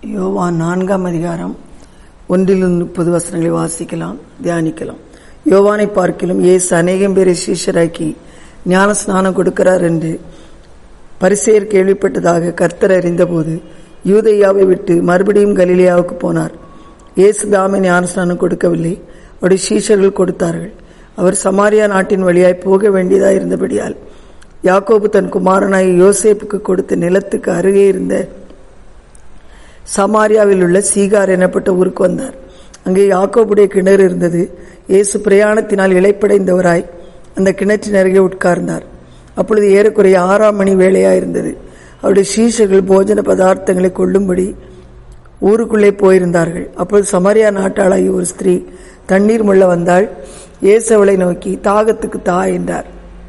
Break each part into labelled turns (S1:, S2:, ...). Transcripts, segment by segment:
S1: யோவான் நான்காம் அதிகாரம் ஒன்றிலிருந்து முப்பது வசனங்களை வாசிக்கலாம் தியானிக்கலாம் யோவானை பார்க்கிலும் இயேசு அநேகம் பேரை சீஷராக்கி ஞான ஸ்நானம் கொடுக்கிறார் என்று பரிசேயர் கேள்விப்பட்டதாக கர்த்தர் அறிந்தபோது யூதையாவை விட்டு மறுபடியும் கலிலியாவுக்கு போனார் இயேசு தாமே ஞானஸ்நானம் கொடுக்கவில்லை அவருடைய சீஷர்கள் கொடுத்தார்கள் அவர் சமாரியா நாட்டின் வழியாய் போக வேண்டியதாய் இருந்தபடியால் யாக்கோபு தன் குமாரனாய் யோசேப்புக்கு கொடுத்த நிலத்துக்கு அருகே இருந்த சமாரியாவில் உள்ள சீகார் எனப்பட்ட ஊருக்கு வந்தார் அங்கே யாக்கோபுடைய கிணறு இருந்தது இயேசு பிரயாணத்தினால் இழைப்படைந்தவராய் அந்த கிணற்றின் அருகே உட்கார்ந்தார் அப்பொழுது ஏறக்குறைய ஆறாம் மணி வேளையாயிருந்தது அவருடைய சீஷர்கள் போஜன பதார்த்தங்களை கொள்ளும்படி ஊருக்குள்ளே போயிருந்தார்கள் அப்பொழுது சமாரியா நாட்டாளாகி ஒரு ஸ்திரீ தண்ணீர் முள்ள வந்தாள் இயேசு அவளை நோக்கி தாகத்துக்கு தா என்றார்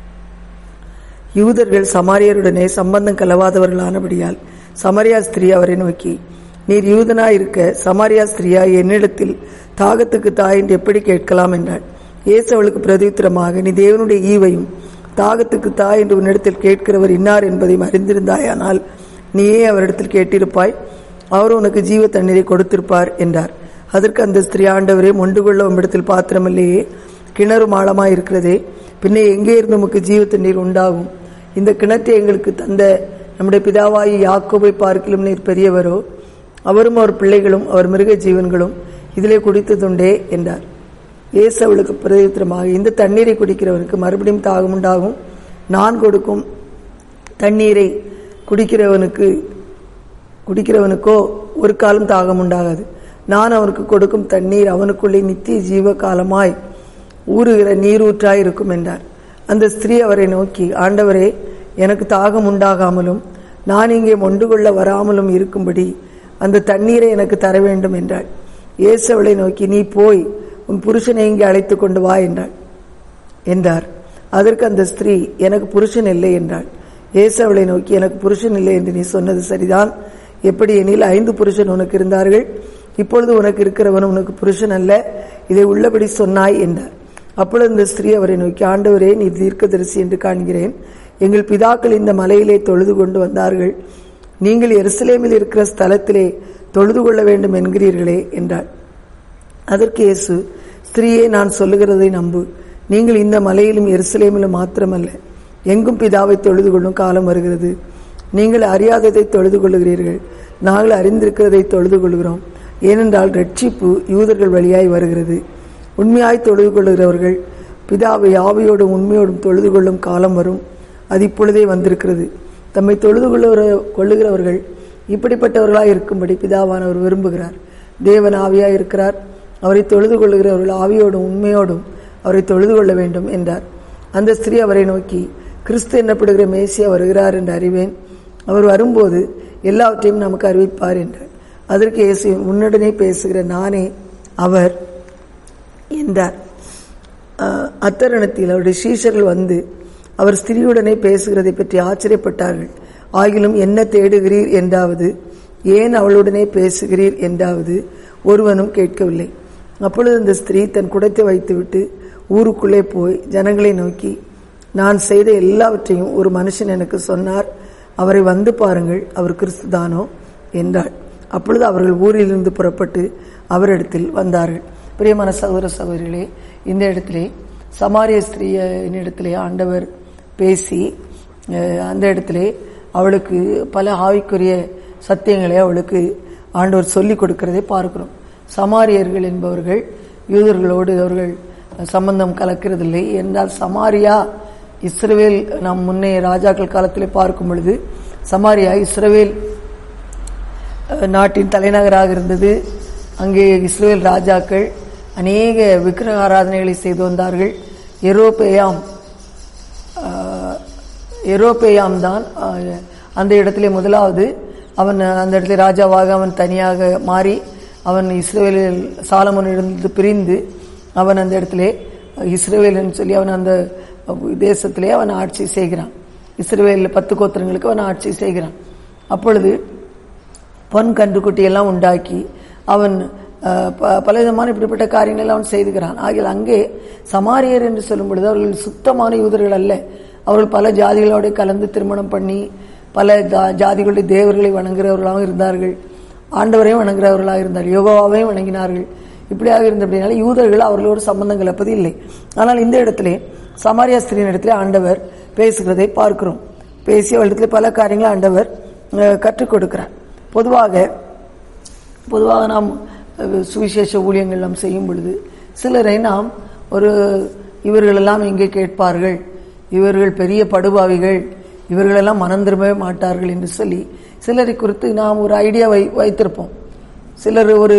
S1: யூதர்கள் சமாரியருடனே சம்பந்தம் கலவாதவர்களானபடியால் சமரியா ஸ்திரீ அவரை நோக்கி நீர் யூதனா இருக்க சமாரியா ஸ்திரீயா என்னிடத்தில் தாகத்துக்கு தா என்று எப்படி கேட்கலாம் என்றாள் இயேசு அவளுக்கு பிரதித்திரமாக நீ தேவனுடைய ஈவையும் தாகத்துக்கு தா என்று உன்னிடத்தில் கேட்கிறவர் இன்னார் என்பதையும் அறிந்திருந்தாயானால் நீயே அவரிடத்தில் கேட்டிருப்பாய் அவர் உனக்கு ஜீவ தண்ணீரை கொடுத்திருப்பார் என்றார் அதற்கு அந்த ஸ்திரீ ஆண்டவரே மொண்டு கொள்ள உம்மிடத்தில் பாத்திரமில்லையே கிணறு ஆழமாய் இருக்கிறதே பின்னே எங்கே இருந்து உமக்கு ஜீவ தண்ணீர் உண்டாகும் இந்த கிணற்றை எங்களுக்கு தந்த நம்முடைய பிதாவாயி யாக்கோபை பார்க்கிலும் நீர் பெரியவரோ அவரும் அவர் பிள்ளைகளும் அவர் மிருக ஜீவன்களும் இதிலே குடித்ததுண்டே என்றார் இயேசு அவளுக்கு பிரதித்திரமாக இந்த தண்ணீரை குடிக்கிறவனுக்கு மறுபடியும் தாகம் உண்டாகும் நான் கொடுக்கும் தண்ணீரை குடிக்கிறவனுக்கு குடிக்கிறவனுக்கோ ஒரு காலம் தாகம் உண்டாகாது நான் அவனுக்கு கொடுக்கும் தண்ணீர் அவனுக்குள்ளே நித்திய ஜீவ காலமாய் ஊறுகிற நீரூற்றாய் இருக்கும் என்றார் அந்த ஸ்திரீ அவரை நோக்கி ஆண்டவரே எனக்கு தாகம் உண்டாகாமலும் நான் இங்கே மொண்டு கொள்ள வராமலும் இருக்கும்படி அந்த தண்ணீரை எனக்கு தர வேண்டும் என்றாள் இயேசு அவளை நோக்கி நீ போய் உன் புருஷனை இங்கே அழைத்து கொண்டு வா என்றாள் என்றார் அதற்கு அந்த ஸ்திரீ எனக்கு புருஷன் இல்லை என்றாள் இயேசு அவளை நோக்கி எனக்கு புருஷன் இல்லை என்று நீ சொன்னது சரிதான் எப்படி எனில் ஐந்து புருஷன் உனக்கு இருந்தார்கள் இப்பொழுது உனக்கு இருக்கிறவன் உனக்கு புருஷன் அல்ல இதை உள்ளபடி சொன்னாய் என்றார் அப்பொழுது இந்த ஸ்திரீ அவரை நோக்கி ஆண்டவரே நீ தீர்க்கதரிசி என்று காண்கிறேன் எங்கள் பிதாக்கள் இந்த மலையிலே தொழுது கொண்டு வந்தார்கள் நீங்கள் எருசலேமில் இருக்கிற ஸ்தலத்திலே தொழுது கொள்ள வேண்டும் என்கிறீர்களே என்றாள் அதற்கு இயேசு ஸ்திரீயே நான் சொல்லுகிறதை நம்பு நீங்கள் இந்த மலையிலும் எருசலேமிலும் மாத்திரமல்ல எங்கும் பிதாவை தொழுது கொள்ளும் காலம் வருகிறது நீங்கள் அறியாததை தொழுது கொள்ளுகிறீர்கள் நாங்கள் அறிந்திருக்கிறதை தொழுது கொள்கிறோம் ஏனென்றால் ரட்சிப்பு யூதர்கள் வழியாய் வருகிறது உண்மையாய் தொழுது கொள்ளுகிறவர்கள் பிதாவை ஆவையோடும் உண்மையோடும் தொழுது கொள்ளும் காலம் வரும் அது இப்பொழுதே வந்திருக்கிறது தம்மை தொழுது கொள்ளுகிற கொள்ளுகிறவர்கள் இப்படிப்பட்டவர்களாய் இருக்கும்படி பிதாவானவர் விரும்புகிறார் தேவன் ஆவியாய் இருக்கிறார் அவரை தொழுது கொள்ளுகிறவர்கள் ஆவியோடும் உண்மையோடும் அவரை தொழுது கொள்ள வேண்டும் என்றார் அந்த ஸ்திரீ அவரை நோக்கி கிறிஸ்து என்னப்படுகிற மேசியா வருகிறார் என்று அறிவேன் அவர் வரும்போது எல்லாவற்றையும் நமக்கு அறிவிப்பார் என்றார் அதற்கு இயேசு உன்னுடனே பேசுகிற நானே அவர் என்றார் அத்தருணத்தில் அவருடைய சீஷர்கள் வந்து அவர் ஸ்திரீயுடனே பேசுகிறதை பற்றி ஆச்சரியப்பட்டார்கள் ஆகிலும் என்ன தேடுகிறீர் என்றாவது ஏன் அவளுடனே பேசுகிறீர் என்றாவது ஒருவனும் கேட்கவில்லை அப்பொழுது இந்த ஸ்திரீ தன் குடத்தை வைத்துவிட்டு ஊருக்குள்ளே போய் ஜனங்களை நோக்கி நான் செய்த எல்லாவற்றையும் ஒரு மனுஷன் எனக்கு சொன்னார் அவரை வந்து பாருங்கள் அவர் கிறிஸ்துதானோ என்றாள் அப்பொழுது அவர்கள் ஊரிலிருந்து புறப்பட்டு அவரிடத்தில் வந்தார்கள் பிரியமான சகோதர சகோதரிகளே இந்த இடத்திலே சமாரிய ஸ்திரீயின் இடத்திலே ஆண்டவர் பேசி அந்த இடத்திலே அவளுக்கு பல ஆவிக்குரிய சத்தியங்களை அவளுக்கு ஆண்டவர் சொல்லிக் கொடுக்கிறதை பார்க்கிறோம் சமாரியர்கள் என்பவர்கள் யூதர்களோடு அவர்கள் சம்பந்தம் கலக்கிறதில்லை என்றால் சமாரியா இஸ்ரவேல் நாம் முன்னே ராஜாக்கள் காலத்திலே பார்க்கும் பொழுது சமாரியா இஸ்ரவேல் நாட்டின் தலைநகராக இருந்தது அங்கே இஸ்ரேல் ராஜாக்கள் அநேக விக்கிரக ஆராதனைகளை செய்து வந்தார்கள் எரோப்பேயாம் எரோப்பேயாம் தான் அந்த இடத்திலே முதலாவது அவன் அந்த இடத்துல ராஜாவாக அவன் தனியாக மாறி அவன் இஸ்ரேலில் சாலமனிலிருந்து பிரிந்து அவன் அந்த இடத்திலே இஸ்ரேவேல்னு சொல்லி அவன் அந்த தேசத்திலே அவன் ஆட்சி செய்கிறான் இஸ்ரேவேலில் பத்து கோத்திரங்களுக்கு அவன் ஆட்சி செய்கிறான் அப்பொழுது பொன் கன்றுக்குட்டி எல்லாம் உண்டாக்கி அவன் பல விதமான இப்படிப்பட்ட காரியங்கள் அவன் செய்துகிறான் ஆகிய அங்கே சமாரியர் என்று சொல்லும் பொழுது அவர்கள் சுத்தமான யூதர்கள் அல்ல அவர்கள் பல ஜாதிகளோடு கலந்து திருமணம் பண்ணி பல ஜாதிகளுடைய தேவர்களை வணங்குகிறவர்களாகவும் இருந்தார்கள் ஆண்டவரையும் வணங்குறவர்களாக இருந்தார் யோகாவையும் வணங்கினார்கள் இப்படியாக இருந்தபடினால யூதர்கள் அவர்களோடு சம்பந்தம் கலப்பது இல்லை ஆனால் இந்த இடத்திலே சமாரியா ஸ்திரியின் இடத்திலே ஆண்டவர் பேசுகிறதை பார்க்கிறோம் பேசிய இடத்துல பல காரியங்களை ஆண்டவர் அஹ், கற்றுக் கொடுக்கிறார் பொதுவாக பொதுவாக நாம் அஹ், சுவிசேஷ ஊழியங்கள் நாம் செய்யும் பொழுது சிலரை நாம் ஒரு இவர்களெல்லாம் எங்கே கேட்பார்கள் இவர்கள் பெரிய படுபாவிகள் இவர்களெல்லாம் மனம் திரும்பவே மாட்டார்கள் என்று சொல்லி சிலரை குறித்து நாம் ஒரு ஐடியா வை வைத்திருப்போம் சிலர் ஒரு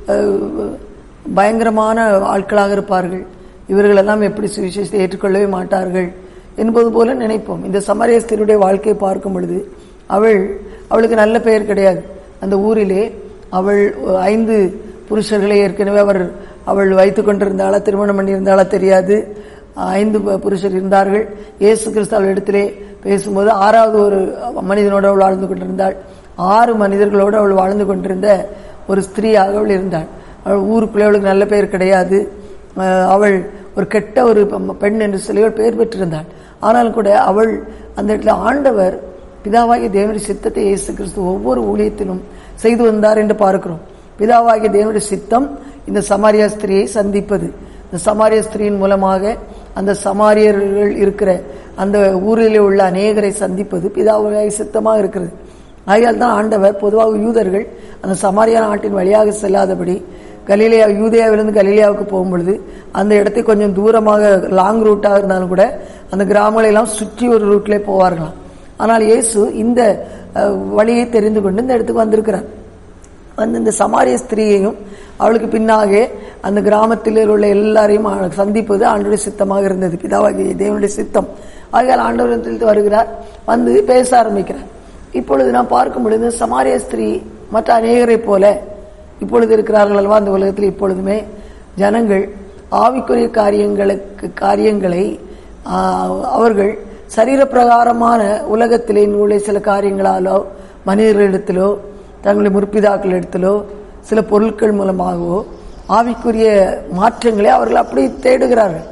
S1: அஹ், பயங்கரமான ஆட்களாக இருப்பார்கள் இவர்களெல்லாம் எப்படி சுவிசேஷத்தை ஏற்றுக்கொள்ளவே மாட்டார்கள் என்பது போல நினைப்போம் இந்த சமரியஸ்தருடைய வாழ்க்கையை பார்க்கும் பொழுது அவள் அவளுக்கு நல்ல பெயர் கிடையாது அந்த ஊரிலே அவள் ஐந்து புருஷர்களை ஏற்கனவே அவர் அவள் வைத்துக் கொண்டிருந்தாளா திருமணம் பண்ணியிருந்தாளா தெரியாது ஐந்து ப- புருஷர் இருந்தார்கள் இயேசு கிறிஸ்து அவள் இடத்திலே பேசும்போது ஆறாவது ஒரு மனிதனோடு அவள் வாழ்ந்து கொண்டிருந்தாள் ஆறு மனிதர்களோடு அவள் வாழ்ந்து கொண்டிருந்த ஒரு ஸ்திரீயாக அவள் இருந்தாள் அவள் ஊருக்குள்ளே அவளுக்கு நல்ல பெயர் கிடையாது அஹ் அவள் ஒரு கெட்ட ஒரு பெ- பெண் என்று சொல்லி அவள் பெயர் பெற்றிருந்தாள் ஆனாலும் கூட அவள் அந்த இடத்துல ஆண்டவர் பிதாவாகிய தேவனுடைய சித்தத்தை இயேசு கிறிஸ்து ஒவ்வொரு ஊழியத்திலும் செய்து வந்தார் என்று பார்க்கிறோம் பிதாவாகிய தேவனுடைய சித்தம் இந்த சமாரியா ஸ்திரியை சந்திப்பது இந்த சமாரிய ஸ்திரியின் மூலமாக அந்த சமாரியர்கள் இருக்கிற அந்த ஊரிலே உள்ள அநேகரை சந்திப்பது பிதாவாகிய சித்தமாக இருக்கிறது ஆகையால் தான் ஆண்டவர் பொதுவாக யூதர்கள் அந்த சமாரியா நாட்டின் வழியாக செல்லாதபடி கலிலியா யூதேயாவிலிருந்து கலிலியாவுக்கு போகும்பொழுது அந்த இடத்தை கொஞ்சம் தூரமாக லாங் ரூட்டாக இருந்தாலும் கூட அந்த கிராமங்களை எல்லாம் சுற்றி ஒரு ரூட்ல போவார்களாம் ஆனால் இயேசு இந்த அஹ், வழியை தெரிந்து கொண்டு இந்த இடத்துக்கு வந்திருக்கிறார் வந்து இந்த சமாரிய ஸ்திரீயையும் அவளுக்கு பின்னாக அந்த கிராமத்தில் உள்ள எல்லாரையும் ஆ- சந்திப்பது ஆண்டவருடைய சித்தமாக இருந்தது பிதாவாகிய தேவனுடைய சித்தம் ஆகையால் ஆண்டவரத்தில் வருகிறார் வந்து பேச ஆரம்பிக்கிறார் இப்பொழுது நாம் பார்க்கும் பொழுது சமாரிய ஸ்திரீ மற்ற அநேகரை போல இப்பொழுது இருக்கிறார்கள் அல்லவா அந்த உலகத்தில் இப்பொழுதுமே ஜனங்கள் ஆவிக்குரிய காரியங்களுக்கு காரியங்களை ஆ, அவர்கள் சரீரப்பிரகாரமான உலகத்திலே உள்ள சில காரியங்களாலோ மனிதர்களிடத்திலோ தங்களுடைய முற்பிதாக்களிடத்திலோ சில பொருட்கள் மூலமாகவோ ஆவிக்குரிய மாற்றங்களை அவர்கள் அப்படி தேடுகிறார்கள்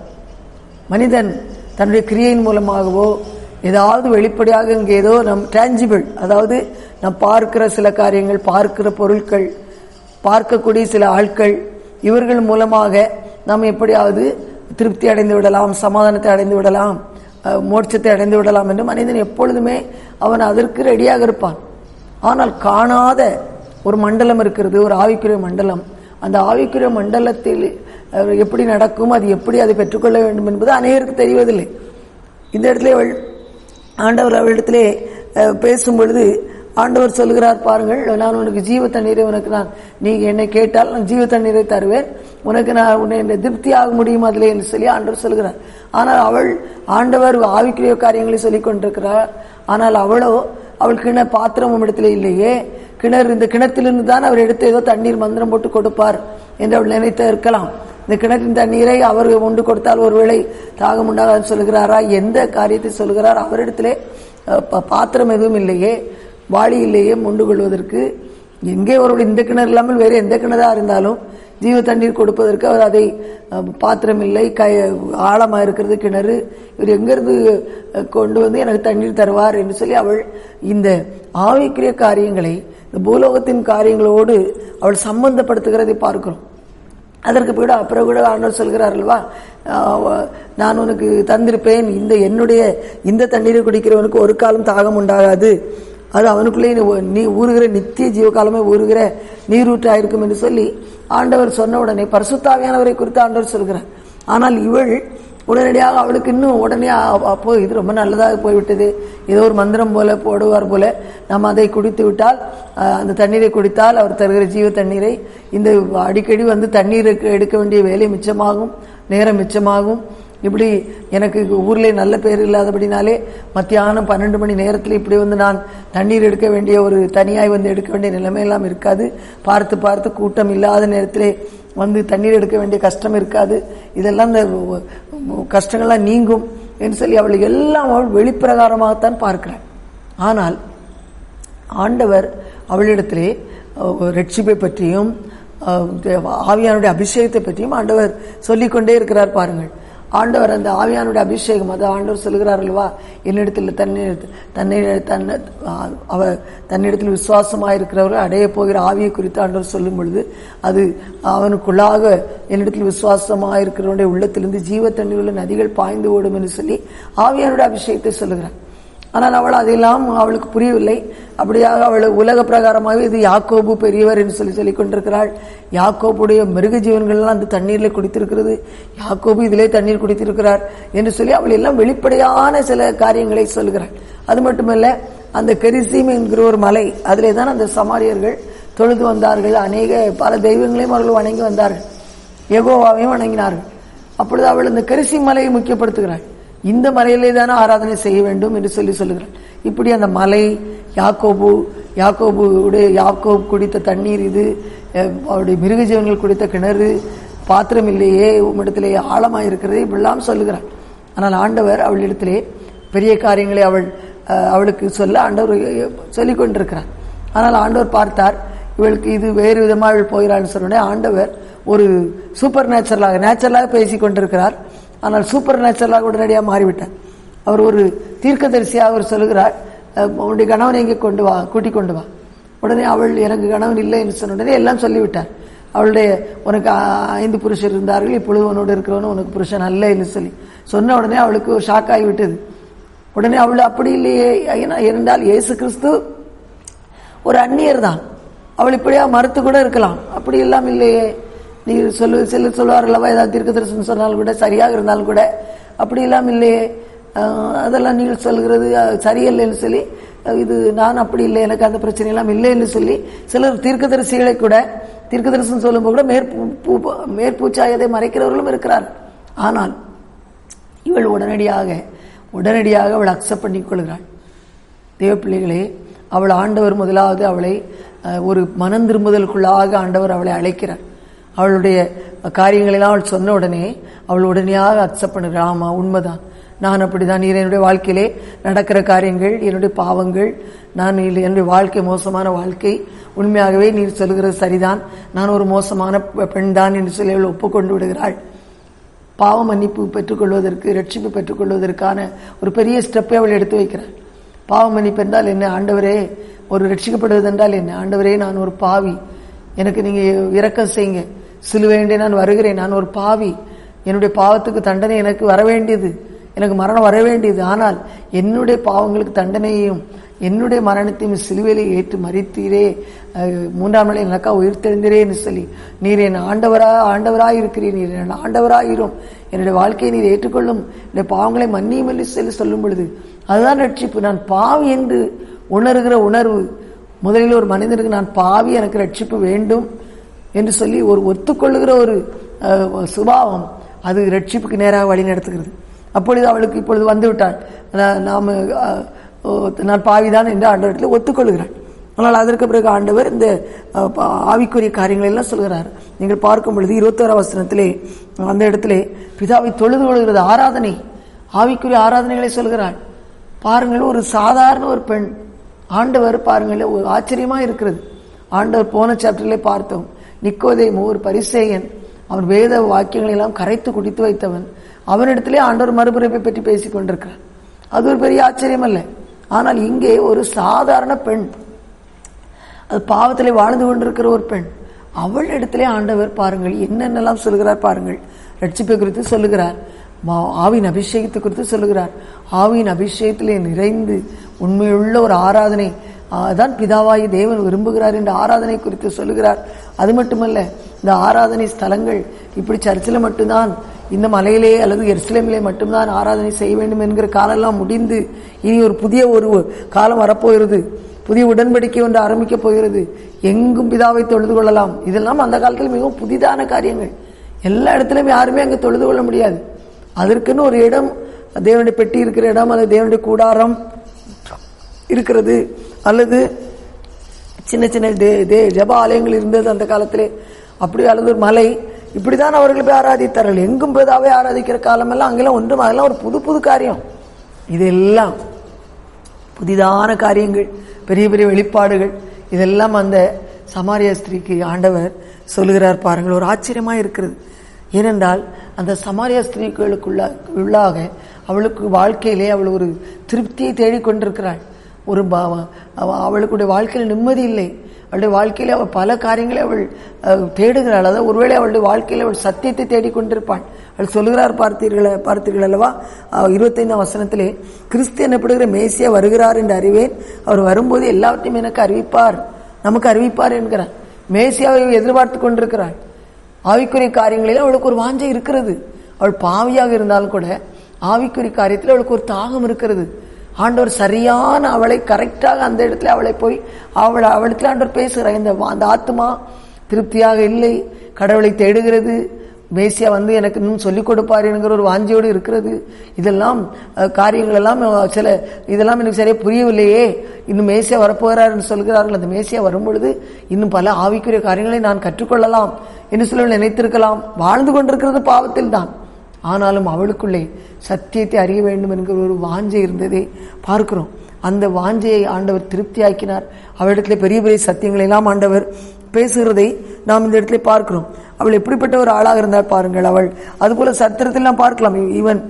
S1: மனிதன் தன்னுடைய கிரியையின் மூலமாகவோ ஏதாவது வெளிப்படையாக இங்கே ஏதோ நம் டேஞ்சிபிள் அதாவது நாம் பார்க்கிற சில காரியங்கள் பார்க்கிற பொருட்கள் பார்க்கக்கூடிய சில ஆட்கள் இவர்கள் மூலமாக நாம் எப்படியாவது திருப்தி அடைந்து விடலாம் சமாதானத்தை அடைந்து விடலாம் அஹ், மோட்சத்தை அடைந்து விடலாம் என்று மனிதன் எப்பொழுதுமே அவன் அதற்கு ரெடியாக இருப்பான் ஆனால் காணாத ஒரு மண்டலம் இருக்கிறது ஒரு ஆவிக்குரிய மண்டலம் அந்த ஆவிக்குரிய மண்டலத்தில் அஹ், எப்படி நடக்கும் அது எப்படி அதை பெற்றுக்கொள்ள வேண்டும் என்பது அநேகருக்கு தெரிவதில்லை இந்த இடத்துல அவள் ஆண்டவர் அவளிடத்திலே அஹ், பேசும் பொழுது ஆண்டவர் சொல்கிறார் பாருங்கள் நான் உனக்கு ஜீவ தண்ணீரை உனக்கு நான் நீ என்னை கேட்டால் நான் ஜீவ தண்ணீரை தருவேன் உனக்கு நான் உன்னை என்னை திருப்தி ஆக முடியும் அதிலே என்று சொல்லி ஆண்டவர் சொல்கிறார் ஆனால் அவள் ஆண்டவர் ஆவிக்குரிய காரியங்களை சொல்லிக் கொண்டிருக்கிறார் ஆனால் அவளோ அவள் கிண பாத்திரம் இடத்துல இல்லையே கிணறு இந்த கிணத்திலிருந்து தான் அவர் எடுத்து ஏதோ தண்ணீர் மந்திரம் போட்டு கொடுப்பார் என்று அவள் நினைத்து இருக்கலாம் இந்த கிணற்றின் தண்ணீரை அவர் உண்டு கொடுத்தால் ஒருவேளை தாகம் உண்டாகாது சொல்கிறாரா எந்த காரியத்தை சொல்கிறார் அவரிடத்திலே அஹ், ப- பாத்திரம் எதுவும் இல்லையே வாளி இல்லையே மொண்டு கொள்வதற்கு எங்கே ஒரு இந்த கிணறு இல்லாமல் வேறு எந்த கிணறா இருந்தாலும் ஜீவ தண்ணீர் கொடுப்பதற்கு அவர் அதை அஹ், பாத்திரம் இல்லை கை ஆழமா இருக்கிறது கிணறு இவர் எங்கிருந்து அஹ், கொண்டு வந்து எனக்கு தண்ணீர் தருவார் என்று சொல்லி அவள் இந்த ஆவிக்குரிய காரியங்களை இந்த பூலோகத்தின் காரியங்களோடு அவள் சம்பந்தப்படுத்துகிறதை பார்க்கிறோம் அதற்கு பிறகு அப்புறம் கூட ஆண்டவர் சொல்கிறார் அல்லவா ஆஹ், நான் உனக்கு தந்திருப்பேன் இந்த என்னுடைய இந்த தண்ணீரை குடிக்கிறவனுக்கு ஒரு காலம் தாகம் உண்டாகாது அது அவனுக்குள்ளே நீ ஊ- நீ ஊறுகிற நித்திய ஜீவகாலமே ஊறுகிற நீரூற்றாயிருக்கும் என்று சொல்லி ஆண்டவர் சொன்ன உடனே பரிசுத்தாவியானவரை குறித்து ஆண்டவர் சொல்கிறார் ஆனால் இவள் உடனடியாக அவளுக்கு இன்னும் உடனே அ- அப்போ இது ரொம்ப நல்லதாக போய்விட்டது ஏதோ ஒரு மந்திரம் போல போடுவார் போல நம்ம அதை குடித்து விட்டால் அஹ், அந்த தண்ணீரை குடித்தால் அவர் தருகிற ஜீவ தண்ணீரை இந்த அடிக்கடி வந்து தண்ணீருக்கு எடுக்க வேண்டிய வேலை மிச்சமாகும் நேரம் மிச்சமாகும் இப்படி எனக்கு ஊர்ல நல்ல பேர் இல்லாதபடினாலே மத்தியானம் பன்னெண்டு மணி நேரத்தில் இப்படி வந்து நான் தண்ணீர் எடுக்க வேண்டிய ஒரு தனியாய் வந்து எடுக்க வேண்டிய நிலைமையெல்லாம் இருக்காது பார்த்து பார்த்து கூட்டம் இல்லாத நேரத்திலே வந்து தண்ணீர் எடுக்க வேண்டிய கஷ்டம் இருக்காது இதெல்லாம் இந்த உ- உ- கஷ்டங்கள்லாம் நீங்கும் என்று சொல்லி அவள் எல்லாம் அவள் வெளிப்பிரகாரமாகத்தான் பார்க்கிறாள் ஆனால் ஆண்டவர் அவளிடத்திலே அஹ், ரட்சிப்பை பற்றியும் அஹ், தேவ- ஆவியானுடைய அபிஷேகத்தை பற்றியும் ஆண்டவர் சொல்லிக்கொண்டே இருக்கிறார் பாருங்கள் ஆண்டவர் அந்த ஆவியானுடைய அபிஷேகம் அது ஆண்டவர் சொல்கிறார் அல்லவா என்னிடத்தில் தன்னிடத்து தன்னை தன்னை அவ தன்னிடத்தில் விசுவாசமாக இருக்கிறவர்கள் அடைய போகிற ஆவியை குறித்து ஆண்டவர் சொல்லும் பொழுது அது அவனுக்குள்ளாக என்னிடத்தில் விசுவாசமாக இருக்கிறவனுடைய உள்ளத்திலிருந்து ஜீவ தண்ணீர் உள்ள நதிகள் பாய்ந்து ஓடும் என்று சொல்லி ஆவியானுடைய அபிஷேகத்தை சொல்லுகிறார் ஆனால் அவள் அதெல்லாம் அவளுக்கு புரியவில்லை அப்படியாக அவள் உலக பிரகாரமாக இது யாக்கோபு பெரியவர் என்று சொல்லி சொல்லிக் கொண்டிருக்கிறாள் யாக்கோபுடைய மிருக ஜீவன்கள்லாம் அந்த தண்ணீரில் குடித்திருக்கிறது யாக்கோபு இதிலே தண்ணீர் குடித்திருக்கிறார் என்று சொல்லி அவள் எல்லாம் வெளிப்படையான சில காரியங்களை சொல்கிறாள் அது மட்டுமல்ல அந்த கெரிசீம் என்கிற ஒரு மலை அதிலே தான் அந்த சமாரியர்கள் தொழுது வந்தார்கள் அநேக பல தெய்வங்களையும் அவர்கள் வணங்கி வந்தார்கள் யெகோவாவையும் வணங்கினார்கள் அப்பொழுது அவள் அந்த கரிசி மலையை முக்கியப்படுத்துகிறாள் இந்த மலையிலே தானே ஆராதனை செய்ய வேண்டும் என்று சொல்லி சொல்லுகிறாள் இப்படி அந்த மலை யாக்கோபு யாக்கோபு உடைய யாக்கோபு குடித்த தண்ணீர் இது அஹ், அவருடைய மிருக ஜீவன்கள் குடித்த கிணறு பாத்திரம் இல்லையே உம்மிடத்திலே ஆழமாக இருக்கிறது இப்படிலாம் சொல்லுகிறாள் ஆனால் ஆண்டவர் அவளிடத்திலே பெரிய காரியங்களை அவள் அஹ், அவளுக்கு சொல்ல ஆண்டவர் சொல்லிக் கொண்டிருக்கிறார் ஆனால் ஆண்டவர் பார்த்தார் இவளுக்கு இது வேறு விதமாக இவள் போகிறான்னு சொன்னோடனே ஆண்டவர் ஒரு சூப்பர் நேச்சுரலாக நேச்சுரலாக பேசிக் கொண்டிருக்கிறார் ஆனால் சூப்பர் நேச்சுரலாக உடனடியாக மாறிவிட்டார் அவர் ஒரு தீர்க்கதரிசியாக அவர் சொல்லுகிறார் அஹ், உன்னுடைய கணவனை இங்கே கொண்டு வா கூட்டிக் கொண்டு வா உடனே அவள் எனக்கு கணவன் இல்லை என்று சொன்ன உடனே எல்லாம் சொல்லிவிட்டார் அவளுடைய உனக்கு ஆ- ஐந்து புருஷர் இருந்தார்கள் இப்பொழுது உன்னோடு இருக்கிறவன் உனக்கு புருஷன் அல்ல என்று சொல்லி சொன்ன உடனே அவளுக்கு ஒரு ஷாக் ஆகிவிட்டது உடனே அவள் அப்படி இல்லையே ஏன்னா இருந்தால் இயேசு கிறிஸ்து ஒரு அந்நியர் தான் அவள் இப்படியா மறுத்து கூட இருக்கலாம் அப்படி எல்லாம் இல்லையே நீ சொல்லு சிலர் சொல்லுவார் அல்லவா ஏதாவது தீர்க்க தரிசனம் சொன்னாலும் கூட சரியாக இருந்தாலும் கூட அப்படி எல்லாம் இல்லையே அஹ், அதெல்லாம் நீங்கள் சொல்கிறது அஹ், சரியில்லைன்னு சொல்லி அஹ், இது நான் அப்படி இல்லை எனக்கு அந்த பிரச்சனை எல்லாம் இல்லைன்னு சொல்லி சிலர் தீர்க்கதரிசிகளை கூட தீர்க்க தரிசனம் சொல்லும்போது கூட மேற்பூ பூ- மேற்பூச்சாயதை மறைக்கிறவர்களும் இருக்கிறார் ஆனால் இவள் உடனடியாக உடனடியாக அவள் அக்செப்ட் பண்ணிக் கொள்கிறாள் தேவ பிள்ளைகளே அவள் ஆண்டவர் முதலாவது அவளை அஹ், ஒரு மனம் திரும்புதலுக்குள்ளாக ஆண்டவர் அவளை அழைக்கிறார் அவளுடைய காரியங்களெல்லாம் அவள் சொன்ன உடனே அவள் உடனடியாக அக்செப்ட் பண்ணுகிறாள் ஆமா உண்மைதான் நான் அப்படிதான் நீர் என்னுடைய வாழ்க்கையிலே நடக்கிற காரியங்கள் என்னுடைய பாவங்கள் நான் இல்லை, என்னுடைய வாழ்க்கை மோசமான வாழ்க்கை உண்மையாகவே நீர் சொல்கிறது சரிதான் நான் ஒரு மோசமான பெண் தான் என்று சொல்லி அவள் ஒப்புக்கொண்டு விடுகிறாள் பாவ மன்னிப்பு பெற்றுக்கொள்வதற்கு ரட்சிப்பு பெற்றுக்கொள்வதற்கான ஒரு பெரிய ஸ்டெப்பை அவள் எடுத்து வைக்கிறாள் பாவ மன்னிப்பு என்றால் என்ன ஆண்டவரே ஒரு ரட்சிக்கப்படுவது என்றால் என்ன ஆண்டவரே நான் ஒரு பாவி எனக்கு நீங்க இரக்கம் செய்யுங்க சிலுவேண்டே நான் வருகிறேன் நான் ஒரு பாவி என்னுடைய பாவத்துக்கு தண்டனை எனக்கு வர வேண்டியது எனக்கு மரணம் வர வேண்டியது ஆனால் என்னுடைய பாவங்களுக்கு தண்டனையையும் என்னுடைய மரணத்தையும் சிலுவையிலே ஏற்று மறித்தீரே அஹ், மூன்றாம் நாளை எனக்கா உயிர்த்தெழுந்தீரேன்னு சொல்லி நீர் என் ஆண்டவரா ஆண்டவராய் இருக்கிறீர் நீர் என் ஆண்டவராயிரும் என்னுடைய வாழ்க்கையை நீர் ஏற்றுக்கொள்ளும் என்னுடைய பாவங்களை மன்னியும் என்று சொல்லி சொல்லும் பொழுது அதுதான் ரட்சிப்பு நான் பாவி என்று உணர்கிற உணர்வு முதலில் ஒரு மனிதனுக்கு நான் பாவி எனக்கு ரட்சிப்பு வேண்டும் என்று சொல்லி ஒரு ஒத்துக்கொள்ளுகிற ஒரு அஹ், சுபாவம் அது ரட்சிப்புக்கு நேராக வழி நடத்துகிறது அப்பொழுது அவளுக்கு இப்பொழுது வந்து விட்டாள் நான் நாம அஹ், ஓ, நான் பாவிதான் என்று ஆண்டவரத்தில் ஒத்துக்கொள்கிறாள் ஆனால் அதற்கு பிறகு ஆண்டவர் இந்த அஹ், ப- ஆவிக்குரிய காரியங்களை எல்லாம் சொல்கிறார் நீங்கள் பார்க்கும் பொழுது இருபத்தோரா வசனத்திலே அந்த இடத்திலே பிதாவை தொழுது கொள்கிறது ஆராதனை ஆவிக்குரிய ஆராதனைகளை சொல்கிறாள் பாருங்கள் ஒரு சாதாரண ஒரு பெண் ஆண்டவர் பாருங்கள் ஒரு ஆச்சரியமா இருக்கிறது ஆண்டவர் போன சாப்டர்லே பார்த்தோம் நிக்கோதேமு ஒரு பரிசேயன் அவன் வேத வாக்கியங்களை எல்லாம் கரைத்து குடித்து வைத்தவன் அவனிடத்திலே ஆண்டவர் மறுபிறப்பை பற்றி பேசிக் கொண்டிருக்கிறார் அது ஒரு பெரிய ஆச்சரியம் அல்ல ஆனால் இங்கே ஒரு சாதாரண பெண் அது பாவத்திலே வாழ்ந்து கொண்டிருக்கிற ஒரு பெண் அவள் இடத்திலே ஆண்டவர் பாருங்கள் என்னென்னலாம் சொல்லுகிறார் பாருங்கள் ரட்சிப்பை குறித்து சொல்லுகிறார் மா- ஆவியின் அபிஷேகத்தை குறித்து சொல்லுகிறார் ஆவியின் அபிஷேகத்திலே நிறைந்து உண்மையுள்ள ஒரு ஆராதனை அதான் பிதாவாகி தேவன் விரும்புகிறார் என்ற ஆராதனை குறித்து சொல்லுகிறார் அது மட்டுமல்ல இந்த ஆராதனை ஸ்தலங்கள் இப்படி சர்ச்சில் மட்டும்தான் இந்த மலையிலே அல்லது எருசலேமிலே மட்டும்தான் ஆராதனை செய்ய வேண்டும் என்கிற காலம்லாம் முடிந்து இனி ஒரு புதிய ஒரு காலம் வரப்போகிறது புதிய உடன்படிக்கை ஒன்று ஆரம்பிக்க போகிறது எங்கும் பிதாவை தொழுது கொள்ளலாம் இதெல்லாம் அந்த காலத்தில் மிகவும் புதிதான காரியங்கள் எல்லா இடத்துலயும் யாருமே அங்க தொழுது கொள்ள முடியாது அதற்குன்னு ஒரு இடம் தேவனுடைய பெட்டி இருக்கிற இடம் அல்லது தேவனுடைய கூடாரம் இருக்கிறது அல்லது சின்ன சின்ன தே- தே- ஜப ஆலயங்கள் இருந்தது அந்த காலத்திலே அப்படி அல்லது ஒரு மலை இப்படிதான் அவர்கள் போய் ஆராதித்தார்கள் எங்கும் பிதாவை ஆராதிக்கிற காலமெல்லாம் அங்கெல்லாம் ஒன்றும் அதெல்லாம் ஒரு புது புது காரியம் இதெல்லாம் புதிதான காரியங்கள் பெரிய பெரிய வெளிப்பாடுகள் இதெல்லாம் அந்த சமாரிய ஸ்திரீக்கு ஆண்டவர் சொல்லுகிறார் பாருங்கள் ஒரு ஆச்சரியமா இருக்கிறது ஏனென்றால் அந்த சமாரியா ஸ்திரீகளுக்குள்ள உள்ளாக அவளுக்கு வாழ்க்கையிலே அவள் ஒரு திருப்தியை தேடிக்கொண்டிருக்கிறாள் ஒரு பா- அவ- அவளுக்குடைய வாழ்க்கையில் நிம்மதி இல்லை அவளுடைய வாழ்க்கையில அவள் பல காரியங்களை அவள் அஹ், தேடுகிறாள் அதாவது ஒருவேளை அவளுடைய வாழ்க்கையில் அவள் சத்தியத்தை தேடிக்கொண்டிருப்பாள் அவள் சொல்லுகிறார் பார்த்தீர்கள பார்த்தீர்கள் அல்லவா அஹ், இருபத்தைந்தாம் வசனத்திலே கிறிஸ்து எனப்படுகிற மேசியா வருகிறார் என்று அறிவேன் அவர் வரும்போது எல்லாவற்றையும் எனக்கு அறிவிப்பார் நமக்கு அறிவிப்பார் என்கிறார் மேசியாவை எதிர்பார்த்து கொண்டிருக்கிறாள் ஆவிக்குரிய காரியங்களில் அவளுக்கு ஒரு வாஞ்சை இருக்கிறது அவள் பாவியாக இருந்தாலும் கூட ஆவிக்குரிய காரியத்தில் அவளுக்கு ஒரு தாகம் இருக்கிறது ஆண்டவர் சரியான அவளை கரெக்டாக அந்த இடத்துல அவளை போய் அவள் அவளிடத்துல ஆண்டவர் பேசுகிறார் இந்த வா- அந்த ஆத்மா திருப்தியாக இல்லை கடவுளை தேடுகிறது மேசியா வந்து எனக்கு இன்னும் சொல்லிக் கொடுப்பார் என்கிற ஒரு வாஞ்சியோடு இருக்கிறது இதெல்லாம் அஹ், காரியங்கள் எல்லாம் அஹ், சில இதெல்லாம் எனக்கு சரியா புரியவில்லையே இன்னும் மேசியா வரப்போகிறார் என்று சொல்கிறார்கள் அந்த மேசியா வரும்பொழுது இன்னும் பல ஆவிக்குரிய காரியங்களை நான் கற்றுக்கொள்ளலாம் என்று சொல்லி நினைத்திருக்கலாம் வாழ்ந்து கொண்டிருக்கிறது பாவத்தில் தான் ஆனாலும் அவளுக்குள்ளே சத்தியத்தை அறிய வேண்டும் என்கிற ஒரு வாஞ்சை இருந்ததை பார்க்கிறோம் அந்த வாஞ்சையை ஆண்டவர் திருப்தியாக்கினார் அவளிடத்திலே பெரிய பெரிய சத்தியங்களை எல்லாம் ஆண்டவர் பேசுகிறதை நாம் இந்த இடத்துல பார்க்கிறோம் அவள் எப்படிப்பட்ட ஒரு ஆளாக இருந்தால் பாருங்கள் அவள் அதுபோல சத்திரத்தில் நாம் பார்க்கலாம் ஈவன்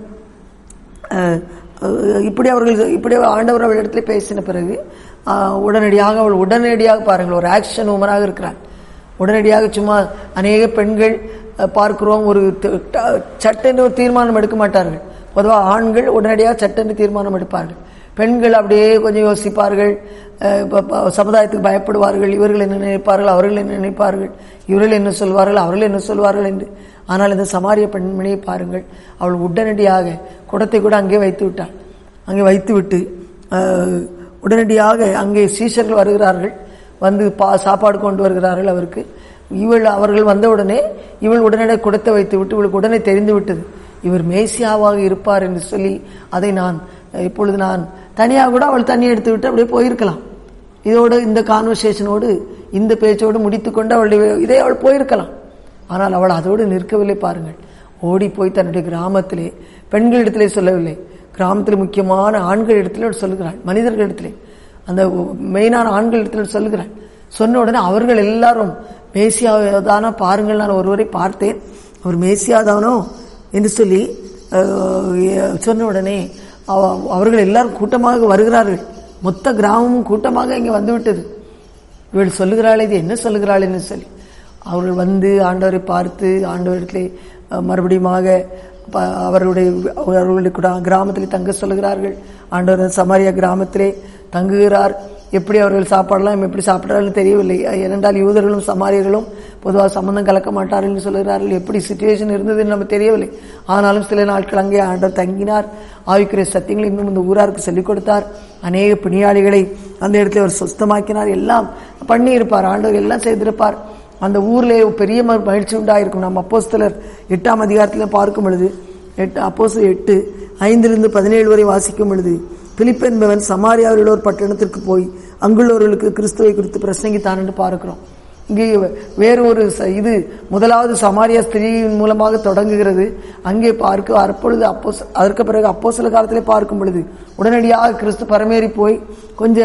S1: அஹ், அஹ், இப்படி அவர்கள் இப்படி ஆண்டவர் அவள் இடத்துல பேசின பிறகு அஹ், உடனடியாக அவள் உடனடியாக பாருங்கள் ஒரு ஆக்ஷன் உமனாக இருக்கிறாள் உடனடியாக சும்மா அநேக பெண்கள் அஹ், பார்க்கிறோம் ஒரு த- ட- சட்டென்று ஒரு தீர்மானம் எடுக்க மாட்டார்கள் பொதுவாக ஆண்கள் உடனடியாக சட்டென்று தீர்மானம் எடுப்பார்கள் பெண்கள் அப்படியே கொஞ்சம் யோசிப்பார்கள் அஹ், ப- ப- சமுதாயத்துக்கு பயப்படுவார்கள் இவர்கள் என்ன நினைப்பார்கள் அவர்கள் என்ன நினைப்பார்கள் இவர்கள் என்ன சொல்வார்கள் அவர்கள் என்ன சொல்வார்கள் என்று ஆனால் இந்த சமாரிய பெண்மணியை பாருங்கள் அவள் உடனடியாக குடத்தை கூட அங்கே வைத்து விட்டாள் அங்கே வைத்துவிட்டு அஹ், உடனடியாக அங்கே சீஷர்கள் வருகிறார்கள் வந்து பா சாப்பாடு கொண்டு வருகிறார்கள் அவருக்கு இவள் அவர்கள் வந்தவுடனே இவள் உடனே குடத்தை வைத்து விட்டு இவளுக்கு உடனே தெரிந்து விட்டது இவர் மேசியாவாக இருப்பார் என்று சொல்லி அதை நான் அஹ், இப்பொழுது நான் தனியாக கூட அவள் தண்ணி எடுத்து விட்டு அப்படியே போயிருக்கலாம் இதோடு இந்த கான்வர்சேஷனோடு இந்த பேச்சோடு முடித்துக்கொண்டு அவளுடைய இதை அவள் போயிருக்கலாம் ஆனால் அவள் அதோடு நிற்கவில்லை பாருங்கள் ஓடி போய் தன்னுடைய கிராமத்திலே பெண்களிடத்திலே சொல்லவில்லை கிராமத்தில் முக்கியமான ஆண்கள் இடத்துல அவள் சொல்லுகிறாள் மனிதர்களிடத்திலே அந்த மெயினான ஆண்கள் இடத்துல சொல்லுகிறாள் சொன்ன உடனே அவர்கள் எல்லாரும் மேசியாதானா பாருங்கள் நான் ஒருவரை பார்த்தேன் அவர் மேசியாதானோ என்று சொல்லி அஹ், சொன்ன உடனே அவ- அவர்கள் எல்லாரும் கூட்டமாக வருகிறார்கள் மொத்த கிராமமும் கூட்டமாக இங்கே வந்துவிட்டது இவள் சொல்லுகிறாள் இது என்ன சொல்லுகிறாள் என்று சொல்லி அவர்கள் வந்து ஆண்டவரை பார்த்து ஆண்டவரிடத்திலே அஹ், மறுபடியுமாக ப- அவர்களுடைய அவர்களுடைய குடா- கிராமத்திலே தங்க சொல்லுகிறார்கள் ஆண்டவர் சமாரியா கிராமத்திலே தங்குகிறார் எப்படி அவர்கள் சாப்பாடலாம் எப்படி சாப்பிட்றார்கள் தெரியவில்லை ஏனென்றால் யூதர்களும் சமாரியர்களும் பொதுவாக சம்பந்தம் கலக்க மாட்டார்கள் என்று சொல்கிறார்கள் எப்படி சுச்சுவேஷன் இருந்ததுன்னு நம்ம தெரியவில்லை ஆனாலும் சில நாட்கள் அங்கே ஆண்டவர் தங்கினார் ஆவிக்குரிய சத்தியங்களை இன்னும் இந்த ஊராருக்கு சொல்லிக் கொடுத்தார் அநேக பிணியாளிகளை அந்த இடத்துல அவர் சுத்தமாக்கினார் எல்லாம் பண்ணி இருப்பார் ஆண்டவர் எல்லாம் செய்திருப்பார் அந்த ஊர்ல பெரிய ம- மகிழ்ச்சி உண்டாயிருக்கும் நம்ம அப்போஸ்தலர் எட்டாம் அதிகாரத்தில் பார்க்கும் பொழுது எட்டு அப்போஸ் எட்டு ஐந்திலிருந்து பதினேழு வரை வாசிக்கும் பொழுது பிலிப் என்பவன் சமாரியாவில் உள்ள ஒரு பட்டணத்திற்கு போய் அங்குள்ளவர்களுக்கு கிறிஸ்துவை குறித்து பிரசங்கித்தான் என்று பார்க்கிறோம் இங்கே வேறு ஒரு ச- இது முதலாவது சமாரியா ஸ்திரீயின் மூலமாக தொடங்குகிறது அங்கே பார்க்க அப்பொழுது அப்போ அதற்கு பிறகு அப்போ சில காலத்திலே பார்க்கும் பொழுது உடனடியாக கிறிஸ்து பரமேறி போய் கொஞ்ச